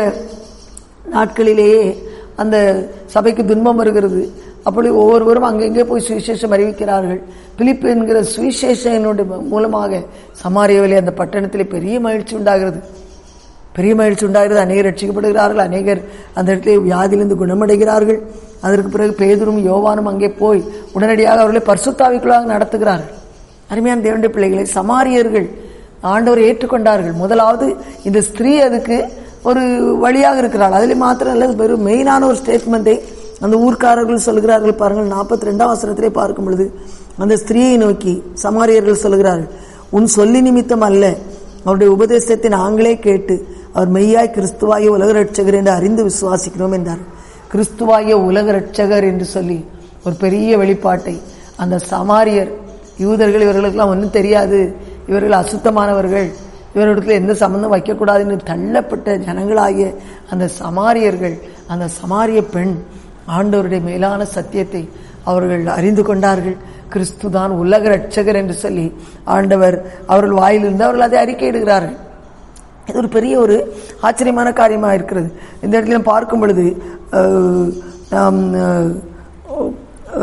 S1: நாட்களிலேயே அந்த சபைக்கு துன்பம் வருகிறது அப்படி ஒவ்வொருவரும் அங்கெங்கே போய் சுவிசேஷம் அறிவிக்கிறார்கள் பிலிப்பு என்கிற சுவிசேஷனுடைய மூலமாக சமாரியவிலே அந்த பட்டணத்திலே பெரிய மகிழ்ச்சி உண்டாகிறது பெரிய மகிழ்ச்சி உண்டாகிறது அநேகர் ரட்சிக்கப்படுகிறார்கள் அநேகர் அந்த இடத்துல வியாதியிலிருந்து குணமடைகிறார்கள் அதற்கு பிறகு பேதுரும் யோவானும் அங்கே போய் உடனடியாக அவர்களை பரிசுத்தாவிக்குள்ளாக நடத்துகிறார்கள் அருமையான தேவனுடைய பிள்ளைகளை சமாரியர்கள் ஆண்டவரை ஏற்றுக்கொண்டார்கள் முதலாவது இந்த ஸ்திரீ அதுக்கு ஒரு வழியாக இருக்கிறாள் அதில் மாத்திரம் அல்ல வெறும் மெயினான ஒரு ஸ்டேட்மெண்ட்டை அந்த ஊர்க்காரர்கள் சொல்கிறார்கள் பாருங்கள் நாற்பத்தி ரெண்டாம் வசனத்திலே பார்க்கும் பொழுது அந்த ஸ்திரீயை நோக்கி சமாரியர்கள் சொல்கிறார்கள் உன் சொல்லி நிமித்தம் அல்ல அவருடைய உபதேசத்தை நாங்களே கேட்டு அவர் மெய்யாய் கிறிஸ்துவாகிய உலக ரட்சகர் என்று அறிந்து விசுவாசிக்கிறோம் என்றார் கிறிஸ்துவாகிய உலக ரட்சகர் என்று சொல்லி ஒரு பெரிய வெளிப்பாட்டை அந்த சமாரியர் யூதர்கள் இவர்களுக்கெல்லாம் ஒன்றும் தெரியாது இவர்கள் அசுத்தமானவர்கள் இவரிடத்துல எந்த சம்பந்தம் வைக்கக்கூடாதுன்னு தள்ளப்பட்ட ஜனங்களாகிய அந்த சமாரியர்கள் அந்த சமாரிய பெண் ஆண்டவருடைய மேலான சத்தியத்தை அவர்கள் அறிந்து கொண்டார்கள் கிறிஸ்து தான் உலக ரட்சகர் என்று சொல்லி ஆண்டவர் அவர்கள் வாயிலிருந்து அவர்கள் அதை அறிக்கையிடுகிறார்கள் இது ஒரு பெரிய ஒரு ஆச்சரியமான காரியமாக இருக்கிறது இந்த இடத்துல பார்க்கும் பொழுது அஹ், நாம், அஹ்,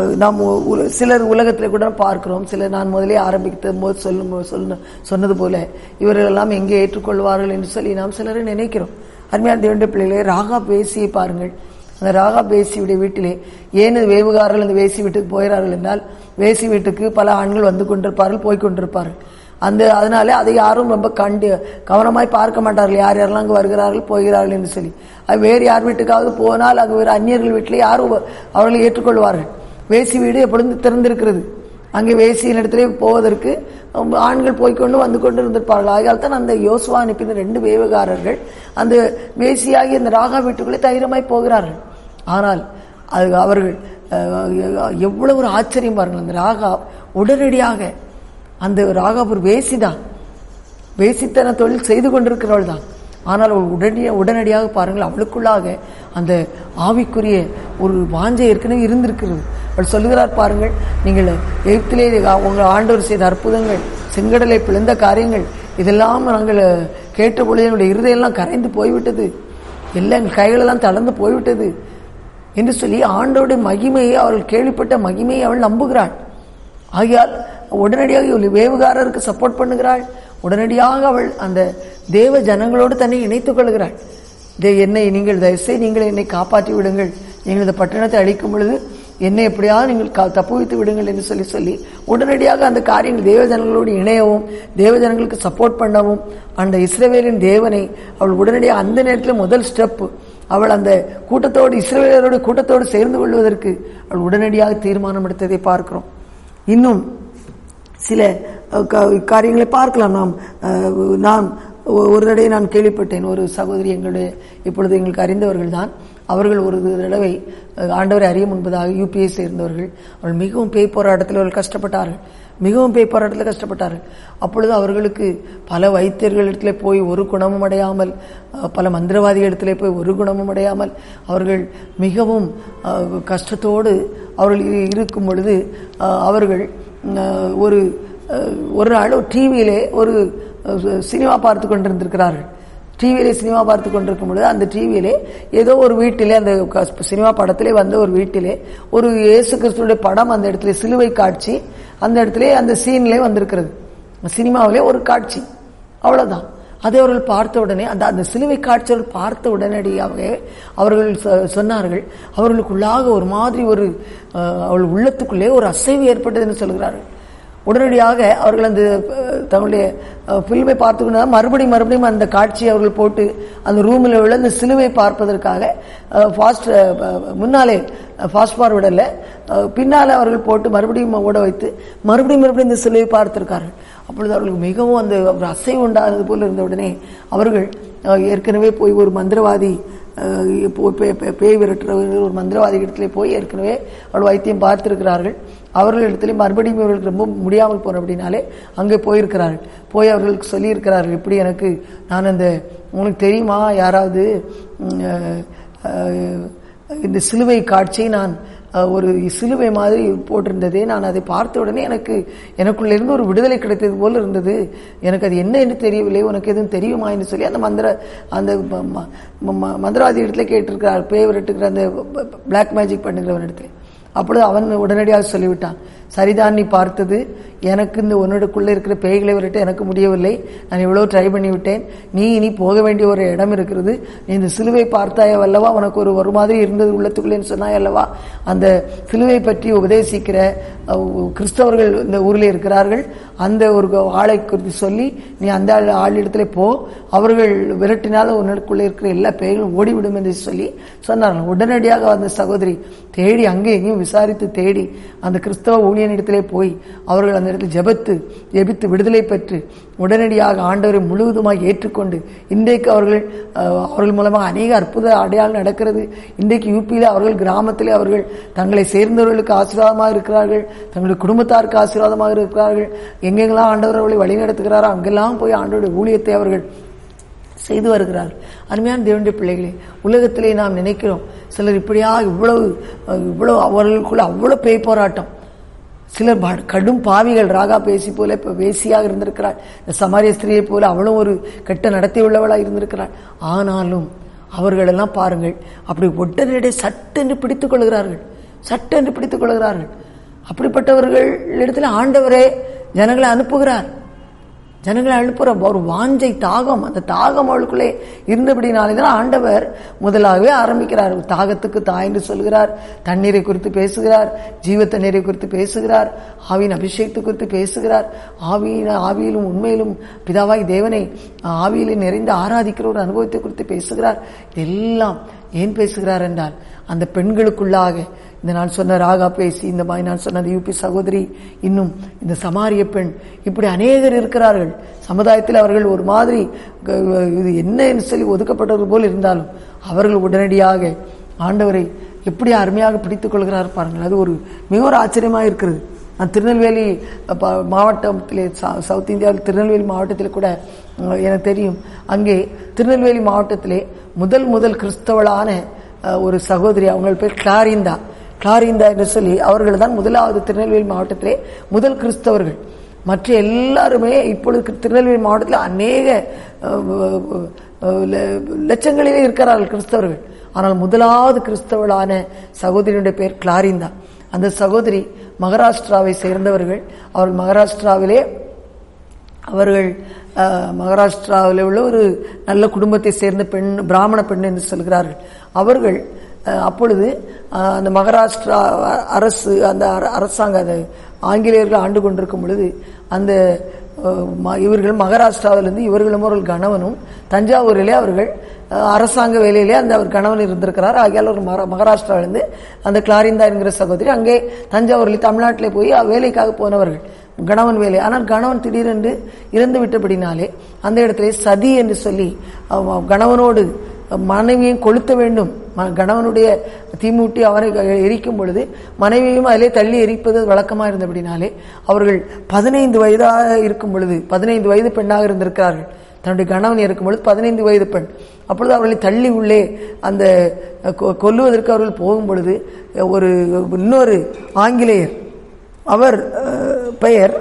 S1: அஹ், நாம் உ- உல- சிலர் உலகத்தில் கூட பார்க்கிறோம் சிலர் நான் முதலே ஆரம்பித்த போது சொல்லும் சொல்ல சொன்னது போல இவர்கள் எல்லாம் எங்கே ஏற்றுக்கொள்வார்கள் என்று சொல்லி நாம் சிலரை நினைக்கிறோம் அருமையான தேவனுடைய பிள்ளைகளே ராகா பேசியை பாருங்கள் அந்த ராகா பேசியுடைய வீட்டிலே ஏன் இந்த வேவுகாரர்கள் அந்த வேசி வீட்டுக்கு போகிறார்கள் என்றால் வேசி வீட்டுக்கு பல ஆண்கள் வந்து கொண்டிருப்பார்கள் போய் கொண்டிருப்பார்கள் அந்த அதனால அதை யாரும் ரொம்ப கண்டு கவனமாய் பார்க்க மாட்டார்கள் யார் யாரெல்லாம் அங்கு வருகிறார்கள் போகிறார்கள் என்று சொல்லி அது வேறு யார் வீட்டுக்காவது போனால் அங்கு வேறு அந்நியர்கள் வீட்டிலே யாரும் அவர்களை ஏற்றுக்கொள்வார்கள் வேசி வீடு எப்பொழுதும் திறந்திருக்கிறது அங்கே வேசியின் இடத்திலே போவதற்கு um, ஆண்கள் போய்க்கொண்டு வந்து கொண்டு இருந்திருப்பார்கள் ஆகையால் தான் அந்த யோசுவா அனுப்பின ரெண்டு வேவுகாரர்கள் அந்த வேசியாகி அந்த ராகா வீட்டுக்குள்ளே தைரியமாய் போகிறார்கள் ஆனால் அது அவர்கள் அஹ், எவ்வளவு ஒரு ஆச்சரியம் பாருங்கள் அந்த ராகா உடனடியாக அந்த ராகா ஒரு வேசிதான் வேசித்தன தொழில் செய்து கொண்டிருக்கிறவள் தான் ஆனால் அவள் உடனடியாக உடனடியாக பாருங்கள் அவளுக்குள்ளாக அந்த ஆவிக்குரிய ஒரு வாஞ்சை ஏற்கனவே இருந்திருக்கிறது அவள் சொல்லுகிறார் பாருங்கள் நீங்கள் எகிப்திலே உங்கள் ஆண்டவர் செய்த அற்புதங்கள் செங்கடலை பிளந்த காரியங்கள் இதெல்லாம் நாங்கள் கேட்ட பொழுது என்னுடைய இருதயெல்லாம் கரைந்து போய்விட்டது எல்லாம் என் கைகளெல்லாம் தளர்ந்து போய்விட்டது என்று சொல்லி ஆண்டோடைய மகிமையை அவள் கேள்விப்பட்ட மகிமையை அவள் நம்புகிறாள் ஆகையால் உடனடியாக இவள் வேவுகாரருக்கு சப்போர்ட் பண்ணுகிறாள் உடனடியாக அவள் அந்த தேவ ஜனங்களோடு தன்னை இணைத்துக் கொள்கிறாள் தே என்னை நீங்கள் தயவுசெய்து நீங்கள் என்னை காப்பாற்றி விடுங்கள் நீங்கள் இந்த பட்டணத்தை அழிக்கும் பொழுது என்னை எப்படியாவது நீங்கள் கா- தப்புவித்து விடுங்கள் என்று சொல்லி சொல்லி உடனடியாக அந்த காரியங்கள் தேவ ஜனங்களோடு இணையவும் தேவ ஜனங்களுக்கு சப்போர்ட் பண்ணவும் அந்த இஸ்ரவேலின் தேவனை அவள் உடனடியாக அந்த நேரத்தில் முதல் ஸ்டெப் அவள் அந்த கூட்டத்தோடு இஸ்ரவேலரோட கூட்டத்தோடு சேர்ந்து கொள்வதற்கு அவள் உடனடியாக தீர்மானம் எடுத்ததை பார்க்கிறோம் இன்னும் சில அஹ், கா- காரியங்களை பார்க்கலாம் நாம் அஹ், நான் ஒ- ஒரு தடவை நான் கேள்விப்பட்டேன் ஒரு சகோதரி எங்களுடைய இப்பொழுது எங்களுக்கு அறிந்தவர்கள் தான் அவர்கள் ஒரு தடவை அஹ், ஆண்டவரை அறிய முன்பதாக யூபிஐ சேர்ந்தவர்கள் அவர்கள் மிகவும் பேய் போராட்டத்தில் அவர்கள் கஷ்டப்பட்டார்கள் மிகவும் பேய் போராட்டத்தில் கஷ்டப்பட்டார்கள் அப்பொழுது அவர்களுக்கு பல வைத்தியர்களிடத்திலே போய் ஒரு குணமும் அடையாமல் அஹ், பல மந்திரவாதிகளிடத்திலே போய் ஒரு குணமும் அடையாமல் அவர்கள் மிகவும் அஹ், கஷ்டத்தோடு அவர்கள் இரு- இருக்கும் பொழுது அஹ், அவர்கள் அஹ், ஒரு அஹ், ஒரு நாள் ஒரு டிவியிலே ஒரு அஹ், சினிமா பார்த்து கொண்டிருந்திருக்கிறார்கள் டிவியிலே சினிமா பார்த்து கொண்டிருக்கும் பொழுது அந்த டிவியிலே ஏதோ ஒரு வீட்டிலே அந்த க- சினிமா படத்திலே வந்த ஒரு வீட்டிலே ஒரு இயேசு கிறிஸ்துடைய படம் அந்த இடத்துல சிலுவை காட்சி அந்த இடத்திலே அந்த சீன்லே வந்திருக்கிறது சினிமாவிலே ஒரு காட்சி அவ்வளவுதான் அதை அவர்கள் பார்த்த உடனே அந்த அந்த சிலுவை காட்சிகள் பார்த்த உடனடியாகவே அவர்கள் சொ- சொன்னார்கள் அவர்களுக்குள்ளாக ஒரு மாதிரி ஒரு அஹ், அவள் உள்ளத்துக்குள்ளே ஒரு அசைவு ஏற்பட்டது என்று சொல்கிறார்கள் உடனடியாக அவர்கள் அந்த அஹ், தங்களுடைய பிலிமை பார்த்து கொண்டு மறுபடியும் மறுபடியும் அந்த காட்சியை அவர்கள் போட்டு அந்த ரூமில் உள்ள அந்த சிலுவை பார்ப்பதற்காக ஃபாஸ்ட் முன்னாலே ஃபாஸ்ட் ஃபார்வர்டில் பின்னாலே அவர்கள் போட்டு மறுபடியும் ஓட வைத்து மறுபடியும் மறுபடியும் இந்த சிலுவை பார்த்திருக்கார்கள் அப்பொழுது அவர்களுக்கு மிகவும் அந்த ஒரு அசைவு உண்டானது போல இருந்த உடனே அவர்கள் அஹ், ஏற்கனவே போய் ஒரு மந்திரவாதி அஹ், போ- பே- பே- பேய் விரட்டுறவர்கள் ஒரு மந்திரவாதி இடத்திலே போய் ஏற்கனவே அவள் வைத்தியம் பார்த்திருக்கிறார்கள் அவர்களிடத்திலே மறுபடியும் இவர்களுக்கு ரொம்ப முடியாமல் போன அப்படின்னாலே அங்கே போயிருக்கிறார்கள் போய் அவர்களுக்கு சொல்லியிருக்கிறார்கள் இப்படி எனக்கு நான் அந்த உனக்கு தெரியுமா யாராவது உம், அஹ், அஹ், இந்த சிலுவை காட்சியை நான் அஹ், ஒரு சிலுவை மாதிரி போட்டிருந்ததே நான் அதை பார்த்த உடனே எனக்கு எனக்குள்ள இருந்து ஒரு விடுதலை கிடைத்தது போல இருந்தது எனக்கு அது என்ன என்று தெரியவில்லை உனக்கு எதுவும் தெரியுமா என்று சொல்லி அந்த மந்திர அந்த ம- ம- ம- மந்திரவாதி இடத்துல கேட்டிருக்கிறார் பேய் விரட்டுகிற அந்த பிளாக் மேஜிக் பண்ணுகிறவன் இடத்துல அப்பொழுது அவன் உடனடியாக சொல்லிவிட்டான் சரிதான் நீ பார்த்தது எனக்கு இந்த உன்னிடக்குள்ள இருக்கிற பேய்களை விரட்ட எனக்கு முடியவில்லை நான் எவ்வளவு ட்ரை பண்ணி விட்டேன் நீ இனி போக வேண்டிய ஒரு இடம் இருக்கிறது நீ இந்த சிலுவை பார்த்தாய அல்லவா உனக்கு ஒரு ஒரு மாதிரி இருந்தது உள்ளத்துக்குள்ளேன்னு சொன்னாய் அல்லவா அந்த சிலுவை பற்றி உபதேசிக்கிற அஹ், கிறிஸ்தவர்கள் இந்த ஊரில் இருக்கிறார்கள் அந்த ஒரு ஆளை குறித்து சொல்லி நீ அந்த ஆள் ஆளிடத்துல போ அவர்கள் விரட்டினால் உன்னுக்குள்ளே இருக்கிற எல்லா பேய்களும் ஓடிவிடும் என்று சொல்லி சொன்னார்கள் உடனடியாக அந்த சகோதரி தேடி அங்கே எங்கேயும் விசாரித்து தேடி அந்த கிறிஸ்தவ ஊழியனிடத்திலே போய் அவர்கள் அந்த இடத்தில் ஜெபத்து ஜெபித்து விடுதலை பெற்று உடனடியாக ஆண்டவரை முழுவதுமாக ஏற்றுக்கொண்டு இன்றைக்கு அவர்கள் அஹ், அவர்கள் மூலமாக அநேக அற்புத அடையாளம் நடக்கிறது இன்றைக்கு யூபியில் அவர்கள் கிராமத்திலே அவர்கள் தங்களை சேர்ந்தவர்களுக்கு ஆசீர்வாதமாக இருக்கிறார்கள் தங்களுடைய குடும்பத்தாருக்கு ஆசீர்வாதமாக இருக்கிறார்கள் எங்கெங்கெல்லாம் ஆண்டவர் அவர்களை வழிநடத்துகிறாரோ அங்கெல்லாம் போய் ஆண்டவருடைய ஊழியத்தை அவர்கள் செய்து வருகிறார்கள் அருமையான தேவனுடைய பிள்ளைகளே உலகத்திலே நாம் நினைக்கிறோம் சிலர் இப்படியா இவ்வளவு அஹ், இவ்வளவு அவர்களுக்குள்ள அவ்வளவு பேய் போராட்டம் சிலர் ப- கடும் பாவிகள் ராகா பேசி போல இப்ப வேசியாக இருந்திருக்கிறாள் இந்த சமாரிய ஸ்திரியை போல அவளும் ஒரு கெட்ட நடத்தி உள்ளவளாக இருந்திருக்கிறாள் ஆனாலும் அவர்களெல்லாம் பாருங்கள் அப்படி ஒட்டனடியே சட்டென்று பிடித்துக் கொள்கிறார்கள் சட்டென்று பிடித்துக் கொள்கிறார்கள் அப்படிப்பட்டவர்கள் இடத்துல ஆண்டவரே ஜனங்களை அனுப்புகிறார் ஜனங்களை அனுப்புற ஒரு வாஞ்சை தாகம் அந்த தாகம் அவளுக்குள்ளே இருந்தபடினாலே தான் ஆண்டவர் முதலாகவே ஆரம்பிக்கிறார் தாகத்துக்கு தாய் என்று சொல்கிறார் தண்ணீரை குறித்து பேசுகிறார் ஜீவ தண்ணீரை குறித்து பேசுகிறார் ஆவியின் அபிஷேகத்தை குறித்து பேசுகிறார் ஆவியின் ஆவியிலும் உண்மையிலும் பிதாவாய் தேவனை ஆவியிலே நிறைந்து ஆராதிக்கிற ஒரு அனுபவத்தை குறித்து பேசுகிறார் இதெல்லாம் ஏன் பேசுகிறார் என்றால் அந்த பெண்களுக்குள்ளாக இந்த நான் சொன்ன ராகா பேசி இந்த மாதிரி நான் சொன்ன அந்த யூபி சகோதரி இன்னும் இந்த சமாரிய பெண் இப்படி அநேகர் இருக்கிறார்கள் சமுதாயத்தில் அவர்கள் ஒரு மாதிரி க- இது என்னன்னு சொல்லி ஒதுக்கப்பட்டவர்கள் போல் இருந்தாலும் அவர்கள் உடனடியாக ஆண்டவரை எப்படி அருமையாக பிடித்துக் கொள்கிறார் பாருங்கள் அது ஒரு மிக ஒரு ஆச்சரியமாக இருக்கிறது நான் திருநெல்வேலி ப- மாவட்டத்திலே ச- சவுத் இந்தியாவில் திருநெல்வேலி மாவட்டத்தில் கூட உம், எனக்கு தெரியும் அங்கே திருநெல்வேலி மாவட்டத்திலே முதல் முதல் கிறிஸ்தவளான அஹ், ஒரு சகோதரி அவங்க பேர் கிளாரிந்தா கிளாரிந்தா என்று சொல்லி அவர்கள் தான் முதலாவது திருநெல்வேலி மாவட்டத்திலே முதல் கிறிஸ்தவர்கள் மற்ற எல்லாருமே இப்பொழுது திருநெல்வேலி மாவட்டத்தில் அநேக அஹ், அஹ், ல- லட்சங்களிலே இருக்கிறார்கள் கிறிஸ்தவர்கள் ஆனால் முதலாவது கிறிஸ்தவளான சகோதரியுடைய பேர் கிளாரிந்தா அந்த சகோதரி மகாராஷ்டிராவை சேர்ந்தவர்கள் அவர்கள் மகாராஷ்டிராவிலே அவர்கள் அஹ், மகாராஷ்டிராவில் உள்ள ஒரு நல்ல குடும்பத்தை சேர்ந்த பெண் பிராமண பெண் என்று சொல்கிறார்கள் அவர்கள் அஹ், அப்பொழுது அஹ், அந்த மகாராஷ்டிரா அரசு அந்த அர- அரசாங்க அந்த ஆங்கிலேயர்கள் ஆண்டு கொண்டிருக்கும் பொழுது அந்த அஹ், ம- இவர்கள் மகாராஷ்டிராவிலிருந்து இவர்களும் ஒரு கணவனும் தஞ்சாவூரிலே அவர்கள் அஹ், அரசாங்க வேலையிலே அந்த அவர் கணவன் இருந்திருக்கிறார் ஆகியால் ஒரு மகா- மகாராஷ்டிராவிலிருந்து அந்த கிளாரிந்தா என்கிற சகோதரி அங்கே தஞ்சாவூரில் தமிழ்நாட்டிலே போய் வேலைக்காக போனவர்கள் கணவன் வேலை ஆனால் கணவன் திடீரென்று இறந்து விட்டபடினாலே அந்த இடத்திலே சதி என்று சொல்லி அவ- கணவனோடு மனைவியும் கொளுத்த வேண்டும் ம- கணவனுடைய தீமூட்டி அவரை எரிக்கும் பொழுது மனைவியும் அதிலே தள்ளி எரிப்பது வழக்கமாக இருந்தபடினாலே அவர்கள் பதினைந்து வயதாக இருக்கும் பொழுது பதினைந்து வயது பெண்ணாக இருந்திருக்கிறார்கள் தன்னுடைய கணவன் இருக்கும் பொழுது பதினைந்து வயது பெண் அப்பொழுது அவர்களை தள்ளி உள்ளே அந்த கொ- கொல்லுவதற்கு அவர்கள் போகும் பொழுது ஒரு இன்னொரு ஆங்கிலேயர் அவர் அஹ், பெயர்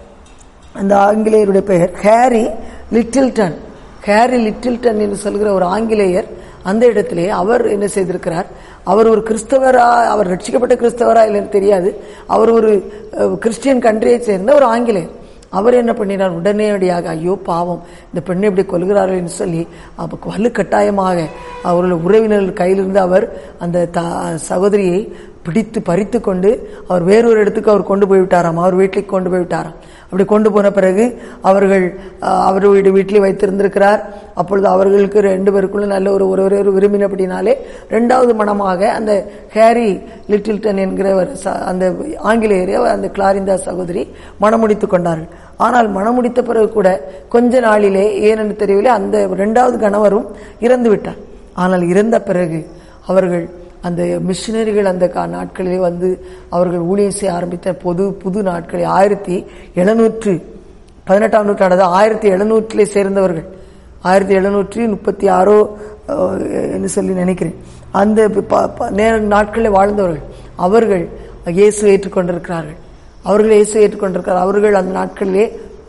S1: அந்த ஆங்கிலேயருடைய பெயர் ஹேரி லிட்டில்டன் ஹேரி லிட்டில்டன் என்று சொல்கிற ஒரு ஆங்கிலேயர் அந்த இடத்திலே அவர் என்ன செய்திருக்கிறார் அவர் ஒரு கிறிஸ்தவரா அவர் ரட்சிக்கப்பட்ட கிறிஸ்தவரா இல்லைன்னு தெரியாது அவர் ஒரு அஹ், கிறிஸ்டியன் கண்ட்ரியை சேர்ந்த ஒரு ஆங்கிலேயர் அவர் என்ன பண்ணினார் உடனடியாக ஐயோ பாவம் இந்த பெண்ணை இப்படி கொல்கிறார்கள் என்று சொல்லி அப்ப வலுக்கட்டாயமாக அவர்கள் உறவினர்கள் கையிலிருந்து அவர் அந்த த- சகோதரியை பிடித்து பறித்து கொண்டு அவர் வேறொரு இடத்துக்கு அவர் கொண்டு போய் விட்டாராம் அவர் வீட்டுக்கு கொண்டு போய் விட்டாராம் அப்படி கொண்டு போன பிறகு அவர்கள் அஹ், அவர் வீடு வீட்டிலே வைத்திருந்திருக்கிறார் அப்பொழுது அவர்களுக்கு ரெண்டு பேருக்குள்ள நல்ல ஒரு ஒருவரை விரும்பினபடினாலே ரெண்டாவது மனமாக அந்த ஹேரி லிட்டில்டன் என்கிற ஒரு ச- அந்த ஆங்கிலேயரை அந்த கிளாரிந்தா சகோதரி மணமுடித்து கொண்டார்கள் ஆனால் மணமுடித்த பிறகு கூட கொஞ்ச நாளிலே ஏனென்று தெரியவில்லை அந்த இரண்டாவது கணவரும் இறந்து விட்டார் ஆனால் இறந்த பிறகு அவர்கள் அந்த மிஷினரிகள் அந்த கா- நாட்களிலே வந்து அவர்கள் ஊழியம் செய்ய ஆரம்பித்த பொது புது நாட்களில் ஆயிரத்தி எழுநூற்று பதினெட்டாம் நூற்றாண்டு ஆயிரத்தி எழுநூற்றிலே சேர்ந்தவர்கள் ஆயிரத்தி எழுநூற்றி முப்பத்தி ஆறோ அஹ், என்று சொல்லி நினைக்கிறேன் அந்த ப- ப- நேர நாட்களில் வாழ்ந்தவர்கள் அவர்கள் இயேசு ஏற்றுக்கொண்டிருக்கிறார்கள் அவர்கள் இயேசு ஏற்றுக்கொண்டிருக்கிறார் அவர்கள் அந்த நாட்களிலே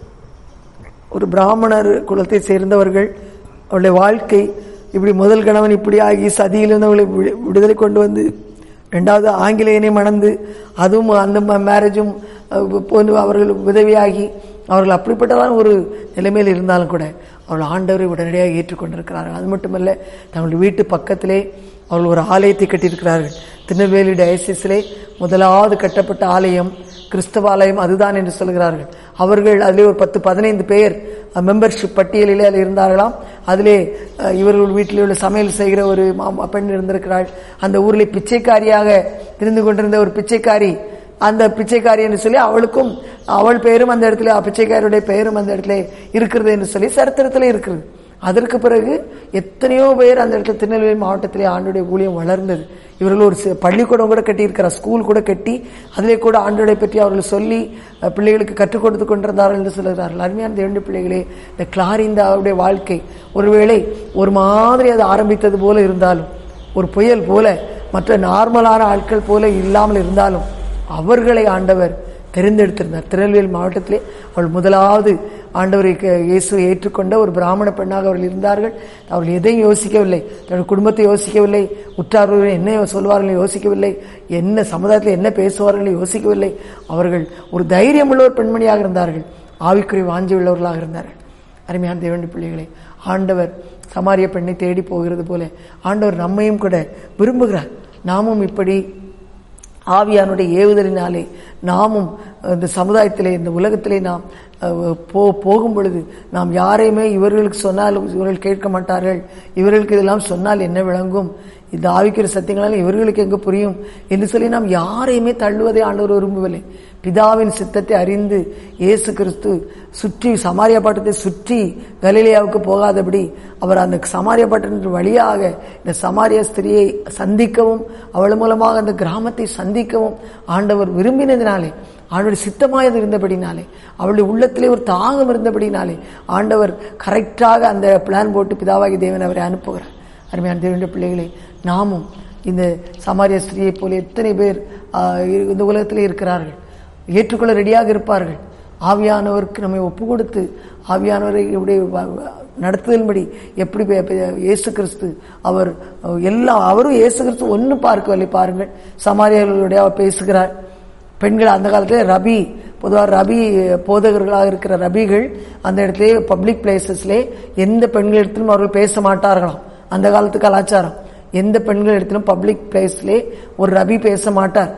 S1: ஒரு பிராமணர் குலத்தை சேர்ந்தவர்கள் அவருடைய வாழ்க்கை இப்படி முதல் கணவன் இப்படி ஆகி சதியிலிருந்து அவளை விடு- விடுதலை கொண்டு வந்து ரெண்டாவது ஆங்கிலேயனை மணந்து அதுவும் அந்த மேரேஜும் போன்று அவர்கள் உதவியாகி அவர்கள் அப்படிப்பட்டதான ஒரு நிலைமையில் இருந்தாலும் கூட அவர்கள் ஆண்டவரை உடனடியாக ஏற்றுக்கொண்டிருக்கிறார்கள் அது மட்டுமல்ல தங்களுடைய வீட்டு பக்கத்திலே அவர்கள் ஒரு ஆலயத்தை கட்டியிருக்கிறார்கள் திருநெல்வேலி டயசிஸிலே முதலாவது கட்டப்பட்ட ஆலயம் கிறிஸ்தவ ஆலயம் அதுதான் என்று சொல்கிறார்கள் அவர்கள் அதிலே ஒரு பத்து பதினைந்து பேர் மெம்பர்ஷிப் பட்டியலிலே அதில் இருந்தார்களாம் அதிலே அஹ், இவர்கள் வீட்டில் உள்ள சமையல் செய்கிற ஒரு மா- பெண் இருந்திருக்கிறாள் அந்த ஊரில் பிச்சைக்காரியாக இருந்து கொண்டிருந்த ஒரு பிச்சைக்காரி அந்த பிச்சைக்காரி என்று சொல்லி அவளுக்கும் அவள் பெயரும் அந்த இடத்துல பிச்சைக்காரியுடைய பெயரும் அந்த இடத்துல இருக்கிறது என்று சொல்லி சரித்திரத்தில் இருக்கிறது அதற்கு பிறகு எத்தனையோ பேர் அந்த இடத்துல திருநெல்வேலி மாவட்டத்திலே ஆண்டுடைய ஊழியம் வளர்ந்தது இவர்கள் ஒரு சி- பள்ளிக்கூடம் கூட கட்டியிருக்கிறார் ஸ்கூல் கூட கட்டி அதிலே கூட ஆண்டுடைய பற்றி அவர்கள் சொல்லி அஹ், பிள்ளைகளுக்கு கற்றுக் கொடுத்து கொண்டிருந்தார்கள் என்று சொல்கிறார்கள் அருமையான தேவண்டி பிள்ளைகளே இந்த கிளாரிந்தாவுடைய வாழ்க்கை ஒருவேளை ஒரு மாதிரி அது ஆரம்பித்தது போல இருந்தாலும் ஒரு புயல் போல மற்ற நார்மலான ஆட்கள் போல இல்லாமல் இருந்தாலும் அவர்களை ஆண்டவர் தெரிந்தெடுத்திருந்தார் திருநெல்வேலி மாவட்டத்திலே அவள் முதலாவது ஆண்டவரை க- இயேசுவை ஏற்றுக்கொண்ட ஒரு பிராமண பெண்ணாக அவர்கள் இருந்தார்கள் அவர்கள் எதையும் யோசிக்கவில்லை தன்னுடைய குடும்பத்தை யோசிக்கவில்லை உற்றார்கள் என்ன சொல்வார்கள் யோசிக்கவில்லை என்ன சமுதாயத்தில் என்ன பேசுவார்கள் யோசிக்கவில்லை அவர்கள் ஒரு தைரியம் உள்ள ஒரு பெண்மணியாக இருந்தார்கள் ஆவிக்குரிய வாஞ்சி உள்ளவர்களாக இருந்தார்கள் அருமையான தேவனுடைய பிள்ளைகளே ஆண்டவர் சமாரிய பெண்ணை தேடி போகிறது போல ஆண்டவர் நம்மையும் கூட விரும்புகிறார் நாமும் இப்படி ஆவியானுடைய ஏவுதலினாலே நாமும் இந்த சமுதாயத்திலே இந்த உலகத்திலே நாம் அஹ், போ போகும் பொழுது நாம் யாரையுமே இவர்களுக்கு சொன்னால் இவர்கள் கேட்க மாட்டார்கள் இவர்களுக்கு இதெல்லாம் சொன்னால் என்ன விளங்கும் இந்த ஆவிக்கிற சத்தியங்களால் இவர்களுக்கு எங்க புரியும் என்று சொல்லி நாம் யாரையுமே தள்ளுவதை ஆண்டவர் விரும்பவில்லை பிதாவின் சித்தத்தை அறிந்து இயேசு கிறிஸ்து சுற்றி சமாரியா பட்டத்தை சுற்றி கலிலியாவுக்கு போகாதபடி அவர் அந்த சமாரியா பட்டணத்தின் வழியாக இந்த சமாரிய ஸ்திரியை சந்திக்கவும் அவள் மூலமாக அந்த கிராமத்தை சந்திக்கவும் ஆண்டவர் விரும்பினதினாலே ஆண்டவர் சித்தமாயது இருந்தபடினாலே அவளுடைய உள்ளத்திலே ஒரு தாகம் இருந்தபடினாலே ஆண்டவர் கரெக்டாக அந்த பிளான் போட்டு பிதாவாகி தேவன் அவரை அனுப்புகிறார் அருமையான தேவனுடைய பிள்ளைகளே நாமும் இந்த சமாரிய ஸ்திரியைப் போல எத்தனை பேர் ஆஹ், இந்த உலகத்திலே இருக்கிறார்கள் ஏற்றுக்கொள்ள ரெடியாக இருப்பார்கள் ஆவியானவருக்கு நம்மை ஒப்பு கொடுத்து ஆவியானவரை இப்படி வ- வ- நடத்துதல்படி எப்படி பே- பே- இயேசு கிறிஸ்து அவர் அஹ், எல்லாம் அவரும் இயேசு கிறிஸ்து ஒன்றும் பார்க்கவில்லை பாருங்கள் சமாரியர்களுடைய அவர் பேசுகிறார் பெண்கள் அந்த காலத்தில் ரபி பொதுவாக ரபி போதகர்களாக இருக்கிற ரபிகள் அந்த இடத்துல பப்ளிக் பிளேசஸ்லே எந்த பெண்கள் இடத்திலும் அவர்கள் பேச மாட்டார்களாம் அந்த காலத்து கலாச்சாரம் எந்த பெண்கள் இடத்திலும் பப்ளிக் பிளேஸ்லே ஒரு ரபி பேச மாட்டார்